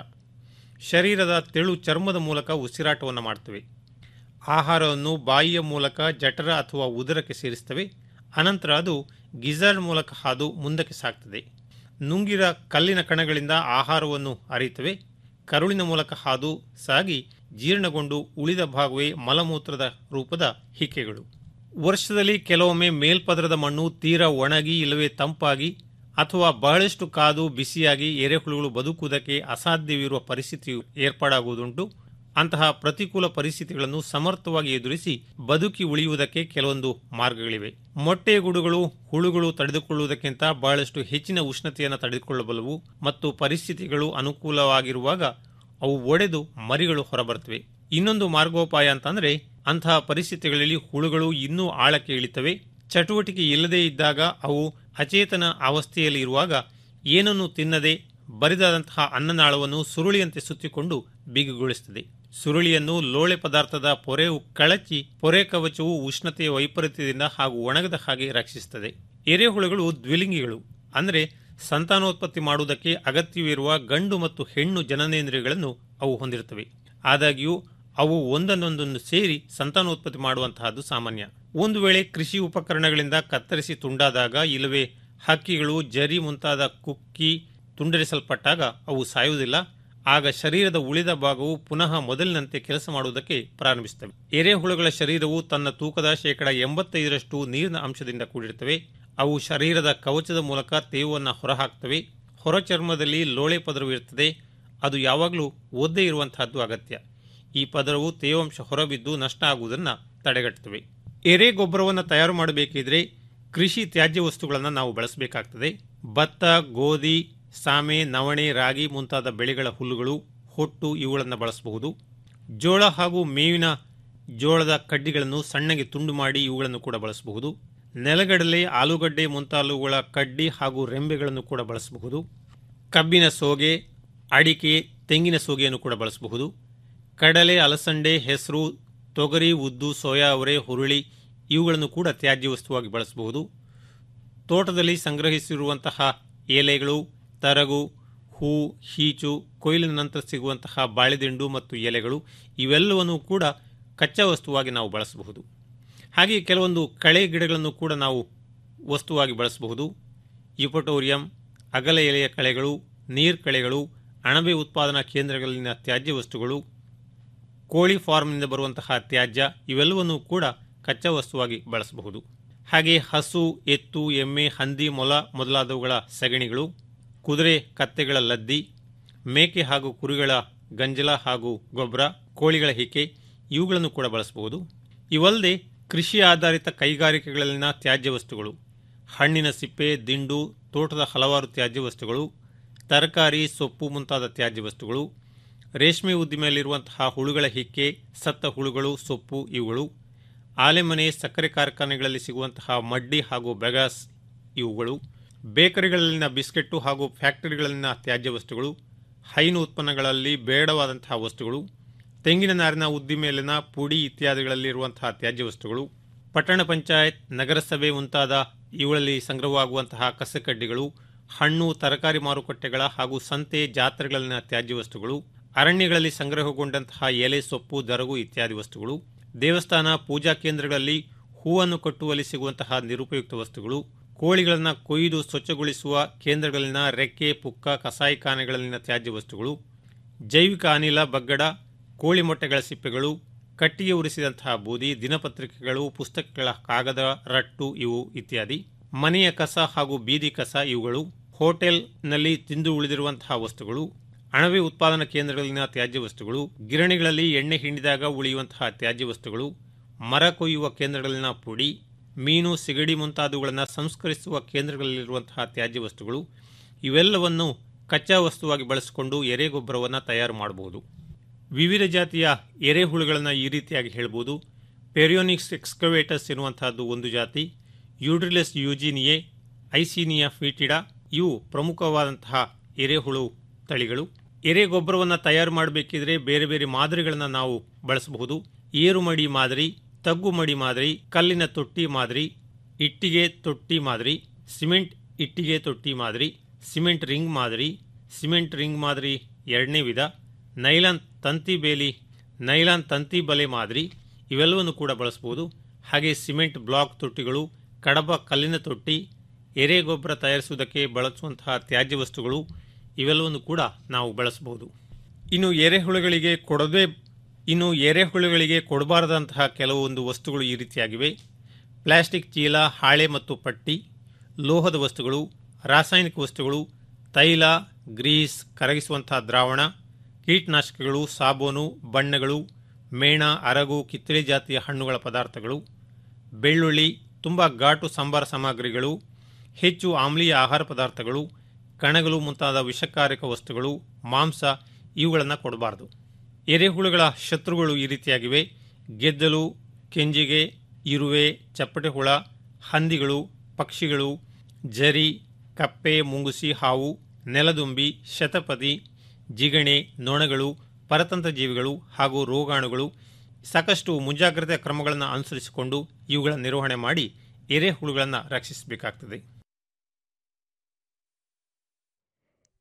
ಶರೀರದ ತೆಳು ಚರ್ಮದ ಮೂಲಕ ಉಸಿರಾಟವನ್ನು ಮಾಡ್ತವೆ ಆಹಾರವನ್ನು ಬಾಯಿಯ ಮೂಲಕ ಜಠರ ಅಥವಾ ಉದರಕ್ಕೆ ಸೇರಿಸ್ತವೆ ಅನಂತರ ಅದು ಗಿಜರ್ಡ್ ಮೂಲಕ ಹಾದು ಮುಂದಕ್ಕೆ ಸಾಗ್ತದೆ ನುಂಗಿರ ಕಲ್ಲಿನ ಕಣಗಳಿಂದ ಆಹಾರವನ್ನು ಅರಿತವೆ ಕರುಳಿನ ಮೂಲಕ ಹಾದು ಸಾಗಿ ಜೀರ್ಣಗೊಂಡು ಉಳಿದ ಭಾಗವೇ ಮಲಮೂತ್ರದ ರೂಪದ ಹಿಕ್ಕೆಗಳು ವರ್ಷದಲ್ಲಿ ಕೆಲವೊಮ್ಮೆ ಮೇಲ್ಪದರದ ಮಣ್ಣು ತೀರಾ ಒಣಗಿ ಇಲ್ಲವೇ ತಂಪಾಗಿ ಅಥವಾ ಬಹಳಷ್ಟು ಕಾದು ಬಿಸಿಯಾಗಿ ಎರೆಹುಳುಗಳು ಬದುಕುವುದಕ್ಕೆ ಅಸಾಧ್ಯವಿರುವ ಪರಿಸ್ಥಿತಿ ಏರ್ಪಾಡಾಗುವುದುಂಟು ಅಂತಹ ಪ್ರತಿಕೂಲ ಪರಿಸ್ಥಿತಿಗಳನ್ನು ಸಮರ್ಥವಾಗಿ ಎದುರಿಸಿ ಬದುಕಿ ಉಳಿಯುವುದಕ್ಕೆ ಕೆಲವೊಂದು ಮಾರ್ಗಗಳಿವೆ ಮೊಟ್ಟೆಗೂಡುಗಳು ಹುಳುಗಳು ತಡೆದುಕೊಳ್ಳುವುದಕ್ಕಿಂತ ಬಹಳಷ್ಟು ಹೆಚ್ಚಿನ ಉಷ್ಣತೆಯನ್ನು ತಡೆದುಕೊಳ್ಳಬಲ್ಲವು ಮತ್ತು ಪರಿಸ್ಥಿತಿಗಳು ಅನುಕೂಲವಾಗಿರುವಾಗ ಅವು ಒಡೆದು ಮರಿಗಳು ಹೊರಬರ್ತವೆ ಇನ್ನೊಂದು ಮಾರ್ಗೋಪಾಯ ಅಂತಂದ್ರೆ ಅಂತಹ ಪರಿಸ್ಥಿತಿಗಳಲ್ಲಿ ಹುಳುಗಳು ಇನ್ನೂ ಆಳಕ್ಕೆ ಇಳಿತವೆ ಚಟುವಟಿಕೆ ಇಲ್ಲದೇ ಇದ್ದಾಗ ಅವು ಅಚೇತನ ಅವಸ್ಥೆಯಲ್ಲಿ ಇರುವಾಗ ಏನನ್ನು ತಿನ್ನದೆ ಬರಿದಾದಂತಹ ಅನ್ನನಾಳವನ್ನು ಸುರುಳಿಯಂತೆ ಸುತ್ತಿಕೊಂಡು ಬಿಗಿಗೊಳಿಸುತ್ತದೆ ಸುರುಳಿಯನ್ನು ಲೋಳೆ ಪದಾರ್ಥದ ಪೊರೆಯು ಕಳಚಿ ಪೊರೆ ಕವಚವು ಉಷ್ಣತೆಯ ವೈಪರೀತ್ಯದಿಂದ ಹಾಗೂ ಒಣಗದ ಹಾಗೆ ರಕ್ಷಿಸುತ್ತದೆ ಎರೆಹುಳುಗಳು ದ್ವಿಲಿಂಗಿಗಳು ಅಂದರೆ ಸಂತಾನೋತ್ಪತ್ತಿ ಮಾಡುವುದಕ್ಕೆ ಅಗತ್ಯವಿರುವ ಗಂಡು ಮತ್ತು ಹೆಣ್ಣು ಜನನೇಂದ್ರಿಯಗಳನ್ನು ಅವು ಹೊಂದಿರುತ್ತವೆ ಆದಾಗ್ಯೂ ಅವು ಒಂದನ್ನೊಂದನ್ನು ಸೇರಿ ಸಂತಾನೋತ್ಪತ್ತಿ ಮಾಡುವಂತಹದ್ದು ಸಾಮಾನ್ಯ ಒಂದು ವೇಳೆ ಕೃಷಿ ಉಪಕರಣಗಳಿಂದ ಕತ್ತರಿಸಿ ತುಂಡಾದಾಗ ಇಲ್ಲವೇ ಹಕ್ಕಿಗಳು ಜರಿ ಮುಂತಾದ ಕುಕ್ಕಿ ತುಂಡರಿಸಲ್ಪಟ್ಟಾಗ ಅವು ಸಾಯುವುದಿಲ್ಲ ಆಗ ಶರೀರದ ಉಳಿದ ಭಾಗವು ಪುನಃ ಮೊದಲಿನಂತೆ ಕೆಲಸ ಮಾಡುವುದಕ್ಕೆ ಪ್ರಾರಂಭಿಸುತ್ತವೆ ಎರೆಹುಳುಗಳ ಶರೀರವು ತನ್ನ ತೂಕದ ಶೇಕಡ ಎಂಬತ್ತೈದರಷ್ಟು ನೀರಿನ ಅಂಶದಿಂದ ಕೂಡಿರುತ್ತವೆ ಅವು ಶರೀರದ ಕವಚದ ಮೂಲಕ ತೇವವನ್ನು ಹೊರಹಾಕ್ತವೆ ಹೊರ ಚರ್ಮದಲ್ಲಿ ಲೋಳೆ ಪದರವು ಇರುತ್ತದೆ ಅದು ಯಾವಾಗಲೂ ಒದ್ದೆ ಇರುವಂತಹದ್ದು ಅಗತ್ಯ ಈ ಪದರವು ತೇವಾಂಶ ಹೊರಬಿದ್ದು ನಷ್ಟ ಆಗುವುದನ್ನು ತಡೆಗಟ್ಟುತ್ತವೆ ಎರೆ ಗೊಬ್ಬರವನ್ನು ತಯಾರು ಮಾಡಬೇಕಿದ್ರೆ ಕೃಷಿ ತ್ಯಾಜ್ಯ ವಸ್ತುಗಳನ್ನು ನಾವು ಬಳಸಬೇಕಾಗ್ತದೆ ಭತ್ತ ಗೋಧಿ ಸಾಮೆ ನವಣೆ ರಾಗಿ ಮುಂತಾದ ಬೆಳೆಗಳ ಹುಲ್ಲುಗಳು ಹೊಟ್ಟು ಇವುಗಳನ್ನು ಬಳಸಬಹುದು ಜೋಳ ಹಾಗೂ ಮೇವಿನ ಜೋಳದ ಕಡ್ಡಿಗಳನ್ನು ಸಣ್ಣಗೆ ತುಂಡು ಮಾಡಿ ಇವುಗಳನ್ನು ಕೂಡ ಬಳಸಬಹುದು ನೆಲಗಡಲೆ ಆಲೂಗಡ್ಡೆ ಮುಂತಾದವುಗಳ ಕಡ್ಡಿ ಹಾಗೂ ರೆಂಬೆಗಳನ್ನು ಕೂಡ ಬಳಸಬಹುದು ಕಬ್ಬಿನ ಸೋಗೆ ಅಡಿಕೆ ತೆಂಗಿನ ಸೋಗೆಯನ್ನು ಕೂಡ ಬಳಸಬಹುದು ಕಡಲೆ ಅಲಸಂಡೆ ಹೆಸರು ತೊಗರಿ ಉದ್ದು ಸೋಯಾ ಅವರೆ ಹುರುಳಿ ಇವುಗಳನ್ನು ಕೂಡ ತ್ಯಾಜ್ಯ ವಸ್ತುವಾಗಿ ಬಳಸಬಹುದು ತೋಟದಲ್ಲಿ ಸಂಗ್ರಹಿಸಿರುವಂತಹ ಎಲೆಗಳು ತರಗು ಹೂ ಹೀಚು ಕೊಯ್ಲಿನ ನಂತರ ಸಿಗುವಂತಹ ಬಾಳೆದಿಂಡು ಮತ್ತು ಎಲೆಗಳು ಇವೆಲ್ಲವನ್ನು ಕೂಡ ಕಚ್ಚಾ ವಸ್ತುವಾಗಿ ನಾವು ಬಳಸಬಹುದು ಹಾಗೆ ಕೆಲವೊಂದು ಕಳೆ ಗಿಡಗಳನ್ನು ಕೂಡ ನಾವು ವಸ್ತುವಾಗಿ ಬಳಸಬಹುದು ಯುಪಟೋರಿಯಂ ಅಗಲ ಎಲೆಯ ಕಳೆಗಳು ನೀರ್ ಕಳೆಗಳು ಅಣಬೆ ಉತ್ಪಾದನಾ ಕೇಂದ್ರಗಳಲ್ಲಿನ ತ್ಯಾಜ್ಯ ವಸ್ತುಗಳು ಕೋಳಿ ಫಾರ್ಮ್ನಿಂದ ಬರುವಂತಹ ತ್ಯಾಜ್ಯ ಇವೆಲ್ಲವನ್ನೂ ಕೂಡ ಕಚ್ಚಾ ವಸ್ತುವಾಗಿ ಬಳಸಬಹುದು ಹಾಗೆ ಹಸು ಎತ್ತು ಎಮ್ಮೆ ಹಂದಿ ಮೊಲ ಮೊದಲಾದವುಗಳ ಸಗಣಿಗಳು ಕುದುರೆ ಕತ್ತೆಗಳ ಲದ್ದಿ ಮೇಕೆ ಹಾಗೂ ಕುರಿಗಳ ಗಂಜಲ ಹಾಗೂ ಗೊಬ್ಬರ ಕೋಳಿಗಳ ಹಿಕೆ ಇವುಗಳನ್ನು ಕೂಡ ಬಳಸಬಹುದು ಇವಲ್ಲದೆ ಕೃಷಿ ಆಧಾರಿತ ಕೈಗಾರಿಕೆಗಳಲ್ಲಿನ ತ್ಯಾಜ್ಯ ವಸ್ತುಗಳು ಹಣ್ಣಿನ ಸಿಪ್ಪೆ ದಿಂಡು ತೋಟದ ಹಲವಾರು ತ್ಯಾಜ್ಯ ವಸ್ತುಗಳು ತರಕಾರಿ ಸೊಪ್ಪು ಮುಂತಾದ ತ್ಯಾಜ್ಯ ವಸ್ತುಗಳು ರೇಷ್ಮೆ ಉದ್ದಿಮೆಯಲ್ಲಿರುವಂತಹ ಹುಳುಗಳ ಹಿಕ್ಕೆ ಸತ್ತ ಹುಳುಗಳು ಸೊಪ್ಪು ಇವುಗಳು ಆಲೆಮನೆ ಸಕ್ಕರೆ ಕಾರ್ಖಾನೆಗಳಲ್ಲಿ ಸಿಗುವಂತಹ ಮಡ್ಡಿ ಹಾಗೂ ಬೆಗಾಸ್ ಇವುಗಳು ಬೇಕರಿಗಳಲ್ಲಿನ ಬಿಸ್ಕೆಟ್ಟು ಹಾಗೂ ಫ್ಯಾಕ್ಟರಿಗಳಲ್ಲಿನ ತ್ಯಾಜ್ಯ ವಸ್ತುಗಳು ಹೈನು ಉತ್ಪನ್ನಗಳಲ್ಲಿ ಬೇಡವಾದಂತಹ ವಸ್ತುಗಳು ತೆಂಗಿನ ನಾರಿನ ಉದ್ದಿಮೆಯಲ್ಲಿನ ಪುಡಿ ಇತ್ಯಾದಿಗಳಲ್ಲಿರುವಂತಹ ತ್ಯಾಜ್ಯ ವಸ್ತುಗಳು ಪಟ್ಟಣ ಪಂಚಾಯತ್ ನಗರಸಭೆ ಮುಂತಾದ ಇವುಗಳಲ್ಲಿ ಸಂಗ್ರಹವಾಗುವಂತಹ ಕಸಕಡ್ಡಿಗಳು ಹಣ್ಣು ತರಕಾರಿ ಮಾರುಕಟ್ಟೆಗಳ ಹಾಗೂ ಸಂತೆ ಜಾತ್ರೆಗಳಲ್ಲಿನ ತ್ಯಾಜ್ಯ ವಸ್ತುಗಳು ಅರಣ್ಯಗಳಲ್ಲಿ ಸಂಗ್ರಹಗೊಂಡಂತಹ ಎಲೆ ಸೊಪ್ಪು ದರಗು ಇತ್ಯಾದಿ ವಸ್ತುಗಳು ದೇವಸ್ಥಾನ ಪೂಜಾ ಕೇಂದ್ರಗಳಲ್ಲಿ ಹೂವನ್ನು ಕಟ್ಟುವಲ್ಲಿ ಸಿಗುವಂತಹ ನಿರುಪಯುಕ್ತ ವಸ್ತುಗಳು ಕೋಳಿಗಳನ್ನು ಕೊಯ್ದು ಸ್ವಚ್ಛಗೊಳಿಸುವ ಕೇಂದ್ರಗಳಲ್ಲಿನ ರೆಕ್ಕೆ ಪುಕ್ಕ ಕಸಾಯಿಖಾನೆಗಳಲ್ಲಿನ ತ್ಯಾಜ್ಯ ವಸ್ತುಗಳು ಜೈವಿಕ ಅನಿಲ ಬಗ್ಗಡ ಕೋಳಿ ಮೊಟ್ಟೆಗಳ ಸಿಪ್ಪೆಗಳು ಕಟ್ಟಿಗೆ ಉರಿಸಿದಂತಹ ಬೂದಿ ದಿನಪತ್ರಿಕೆಗಳು ಪುಸ್ತಕಗಳ ಕಾಗದ ರಟ್ಟು ಇವು ಇತ್ಯಾದಿ ಮನೆಯ ಕಸ ಹಾಗೂ ಬೀದಿ ಕಸ ಇವುಗಳು ಹೋಟೆಲ್ನಲ್ಲಿ ತಿಂದು ಉಳಿದಿರುವಂತಹ ವಸ್ತುಗಳು ಅಣಬೆ ಉತ್ಪಾದನಾ ಕೇಂದ್ರಗಳಲ್ಲಿನ ತ್ಯಾಜ್ಯ ವಸ್ತುಗಳು ಗಿರಣಿಗಳಲ್ಲಿ ಎಣ್ಣೆ ಹಿಂಡಿದಾಗ ಉಳಿಯುವಂತಹ ತ್ಯಾಜ್ಯ ವಸ್ತುಗಳು ಮರ ಕೊಯ್ಯುವ ಕೇಂದ್ರಗಳಲ್ಲಿನ ಪುಡಿ ಮೀನು ಸಿಗಡಿ ಮುಂತಾದವುಗಳನ್ನು ಸಂಸ್ಕರಿಸುವ ಕೇಂದ್ರಗಳಲ್ಲಿರುವಂತಹ ತ್ಯಾಜ್ಯ ವಸ್ತುಗಳು ಇವೆಲ್ಲವನ್ನು ಕಚ್ಚಾ ವಸ್ತುವಾಗಿ ಬಳಸಿಕೊಂಡು ಎರೆಗೊಬ್ಬರವನ್ನು ತಯಾರು ಮಾಡಬಹುದು ವಿವಿಧ ಜಾತಿಯ ಎರೆಹುಳುಗಳನ್ನು ಈ ರೀತಿಯಾಗಿ ಹೇಳ್ಬೋದು ಪೆರಿಯೋನಿಕ್ಸ್ ಎಕ್ಸ್ಕವೇಟರ್ಸ್ ಎನ್ನುವಂತಹದ್ದು ಒಂದು ಜಾತಿ ಯೂಡ್ರಿಲೆಸ್ ಯೂಜಿನಿಯೆ ಐಸೀನಿಯಾ ಫೀಟಿಡಾ ಇವು ಪ್ರಮುಖವಾದಂತಹ ಎರೆಹುಳು ತಳಿಗಳು ಎರೆ ಗೊಬ್ಬರವನ್ನು ತಯಾರು ಮಾಡಬೇಕಿದ್ರೆ ಬೇರೆ ಬೇರೆ ಮಾದರಿಗಳನ್ನು ನಾವು ಬಳಸಬಹುದು ಏರುಮಡಿ ಮಾದರಿ ತಗ್ಗು ಮಡಿ ಮಾದರಿ ಕಲ್ಲಿನ ತೊಟ್ಟಿ ಮಾದರಿ ಇಟ್ಟಿಗೆ ತೊಟ್ಟಿ ಮಾದರಿ ಸಿಮೆಂಟ್ ಇಟ್ಟಿಗೆ ತೊಟ್ಟಿ ಮಾದರಿ ಸಿಮೆಂಟ್ ರಿಂಗ್ ಮಾದರಿ ಸಿಮೆಂಟ್ ರಿಂಗ್ ಮಾದರಿ ಎರಡನೇ ವಿಧ ನೈಲಾನ್ ತಂತಿ ಬೇಲಿ ನೈಲಾನ್ ತಂತಿ ಬಲೆ ಮಾದರಿ ಇವೆಲ್ಲವನ್ನು ಕೂಡ ಬಳಸಬಹುದು ಹಾಗೆ ಸಿಮೆಂಟ್ ಬ್ಲಾಕ್ ತೊಟ್ಟಿಗಳು ಕಡಬ ಕಲ್ಲಿನ ತೊಟ್ಟಿ ಎರೆ ಗೊಬ್ಬರ ತಯಾರಿಸುವುದಕ್ಕೆ ಬಳಸುವಂತಹ ತ್ಯಾಜ್ಯ ವಸ್ತುಗಳು ಇವೆಲ್ಲವನ್ನು ಕೂಡ ನಾವು ಬಳಸಬಹುದು ಇನ್ನು ಎರೆಹುಳುಗಳಿಗೆ ಕೊಡದೆ ಇನ್ನು ಎರೆಹುಳುಗಳಿಗೆ ಕೊಡಬಾರದಂತಹ ಕೆಲವೊಂದು ವಸ್ತುಗಳು ಈ ರೀತಿಯಾಗಿವೆ ಪ್ಲಾಸ್ಟಿಕ್ ಚೀಲ ಹಾಳೆ ಮತ್ತು ಪಟ್ಟಿ ಲೋಹದ ವಸ್ತುಗಳು ರಾಸಾಯನಿಕ ವಸ್ತುಗಳು ತೈಲ ಗ್ರೀಸ್ ಕರಗಿಸುವಂತಹ ದ್ರಾವಣ ಕೀಟನಾಶಕಗಳು ಸಾಬೂನು ಬಣ್ಣಗಳು ಮೇಣ ಅರಗು ಕಿತ್ತಳೆ ಜಾತಿಯ ಹಣ್ಣುಗಳ ಪದಾರ್ಥಗಳು ಬೆಳ್ಳುಳ್ಳಿ ತುಂಬ ಘಾಟು ಸಂಬಾರ ಸಾಮಗ್ರಿಗಳು ಹೆಚ್ಚು ಆಮ್ಲೀಯ ಆಹಾರ ಪದಾರ್ಥಗಳು ಕಣಗಳು ಮುಂತಾದ ವಿಷಕಾರಕ ವಸ್ತುಗಳು ಮಾಂಸ ಇವುಗಳನ್ನು ಕೊಡಬಾರದು ಎರೆಹುಳುಗಳ ಶತ್ರುಗಳು ಈ ರೀತಿಯಾಗಿವೆ ಗೆದ್ದಲು ಕೆಂಜಿಗೆ ಇರುವೆ ಚಪ್ಪಟೆ ಹುಳ ಹಂದಿಗಳು ಪಕ್ಷಿಗಳು ಜರಿ ಕಪ್ಪೆ ಮುಂಗುಸಿ ಹಾವು ನೆಲದುಂಬಿ ಶತಪದಿ ಜಿಗಣೆ ನೊಣಗಳು ಪರತಂತ್ರ ಜೀವಿಗಳು ಹಾಗೂ ರೋಗಾಣುಗಳು ಸಾಕಷ್ಟು ಮುಂಜಾಗ್ರತೆ ಕ್ರಮಗಳನ್ನು ಅನುಸರಿಸಿಕೊಂಡು ಇವುಗಳ ನಿರ್ವಹಣೆ ಮಾಡಿ ಎರೆಹುಳುಗಳನ್ನು ರಕ್ಷಿಸಬೇಕಾಗ್ತದೆ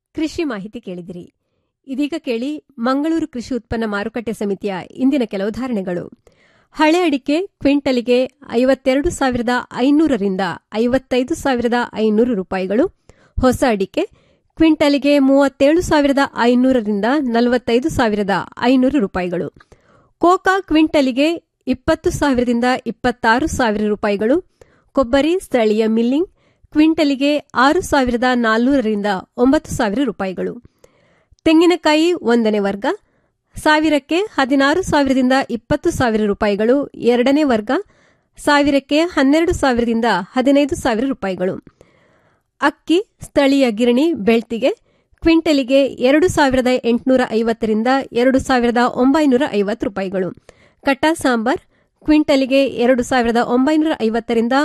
ಕೃಷಿ ಮಾಹಿತಿ ಕೇಳಿದಿರಿ ಇದೀಗ ಕೇಳಿ ಮಂಗಳೂರು ಕೃಷಿ ಉತ್ಪನ್ನ ಮಾರುಕಟ್ಟೆ ಸಮಿತಿಯ ಇಂದಿನ ಕೆಲವು ಧಾರಣೆಗಳು ಹಳೆ ಅಡಿಕೆ ಕ್ವಿಂಟಲಿಗೆ ಐವತ್ತೆರಡು ಸಾವಿರದ ಐನೂರರಿಂದ ಐವತ್ತೈದು ಸಾವಿರದ ಐನೂರು ರೂಪಾಯಿಗಳು ಹೊಸ ಅಡಿಕೆ ಕ್ವಿಂಟಲಿಗೆ ಮೂವತ್ತೇಳು ಸಾವಿರದ ಐನೂರರಿಂದ ನಲವತ್ತೈದು ಸಾವಿರದ ಐನೂರು ರೂಪಾಯಿಗಳು ಕೋಕಾ ಕ್ವಿಂಟಲಿಗೆ ಇಪ್ಪತ್ತು ಸಾವಿರದಿಂದ ಇಪ್ಪತ್ತಾರು ಸಾವಿರ ರೂಪಾಯಿಗಳು ಕೊಬ್ಬರಿ ಸ್ಥಳೀಯ ಮಿಲ್ಲಿಂಗ್ ಕ್ವಿಂಟಲಿಗೆ ಆರು ಸಾವಿರದ ನಾಲ್ನೂರರಿಂದ ಒಂಬತ್ತು ಸಾವಿರ ರೂಪಾಯಿಗಳು ತೆಂಗಿನಕಾಯಿ ಒಂದನೇ ವರ್ಗ ಸಾವಿರಕ್ಕೆ ಹದಿನಾರು ಸಾವಿರದಿಂದ ಇಪ್ಪತ್ತು ಸಾವಿರ ರೂಪಾಯಿಗಳು ಎರಡನೇ ವರ್ಗ ಸಾವಿರಕ್ಕೆ ಹನ್ನೆರಡು ಸಾವಿರದಿಂದ ಹದಿನೈದು ಸಾವಿರ ರೂಪಾಯಿಗಳು ಅಕ್ಕಿ ಸ್ಥಳೀಯ ಗಿರಣಿ ಬೆಳ್ತಿಗೆ ಕ್ವಿಂಟಲಿಗೆ ಎರಡು ಸಾವಿರದ ಎಂಟುನೂರ ಐವತ್ತರಿಂದ ಎರಡು ಸಾವಿರದ ಒಂಬೈನೂರ ಐವತ್ತು ರೂಪಾಯಿಗಳು ಕಟ್ಟಾ ಸಾಂಬಾರ್ ಕ್ವಿಂಟಲಿಗೆ ಎರಡು ಸಾವಿರದ ಒಂಬೈನೂರ ಐವತ್ತರಿಂದ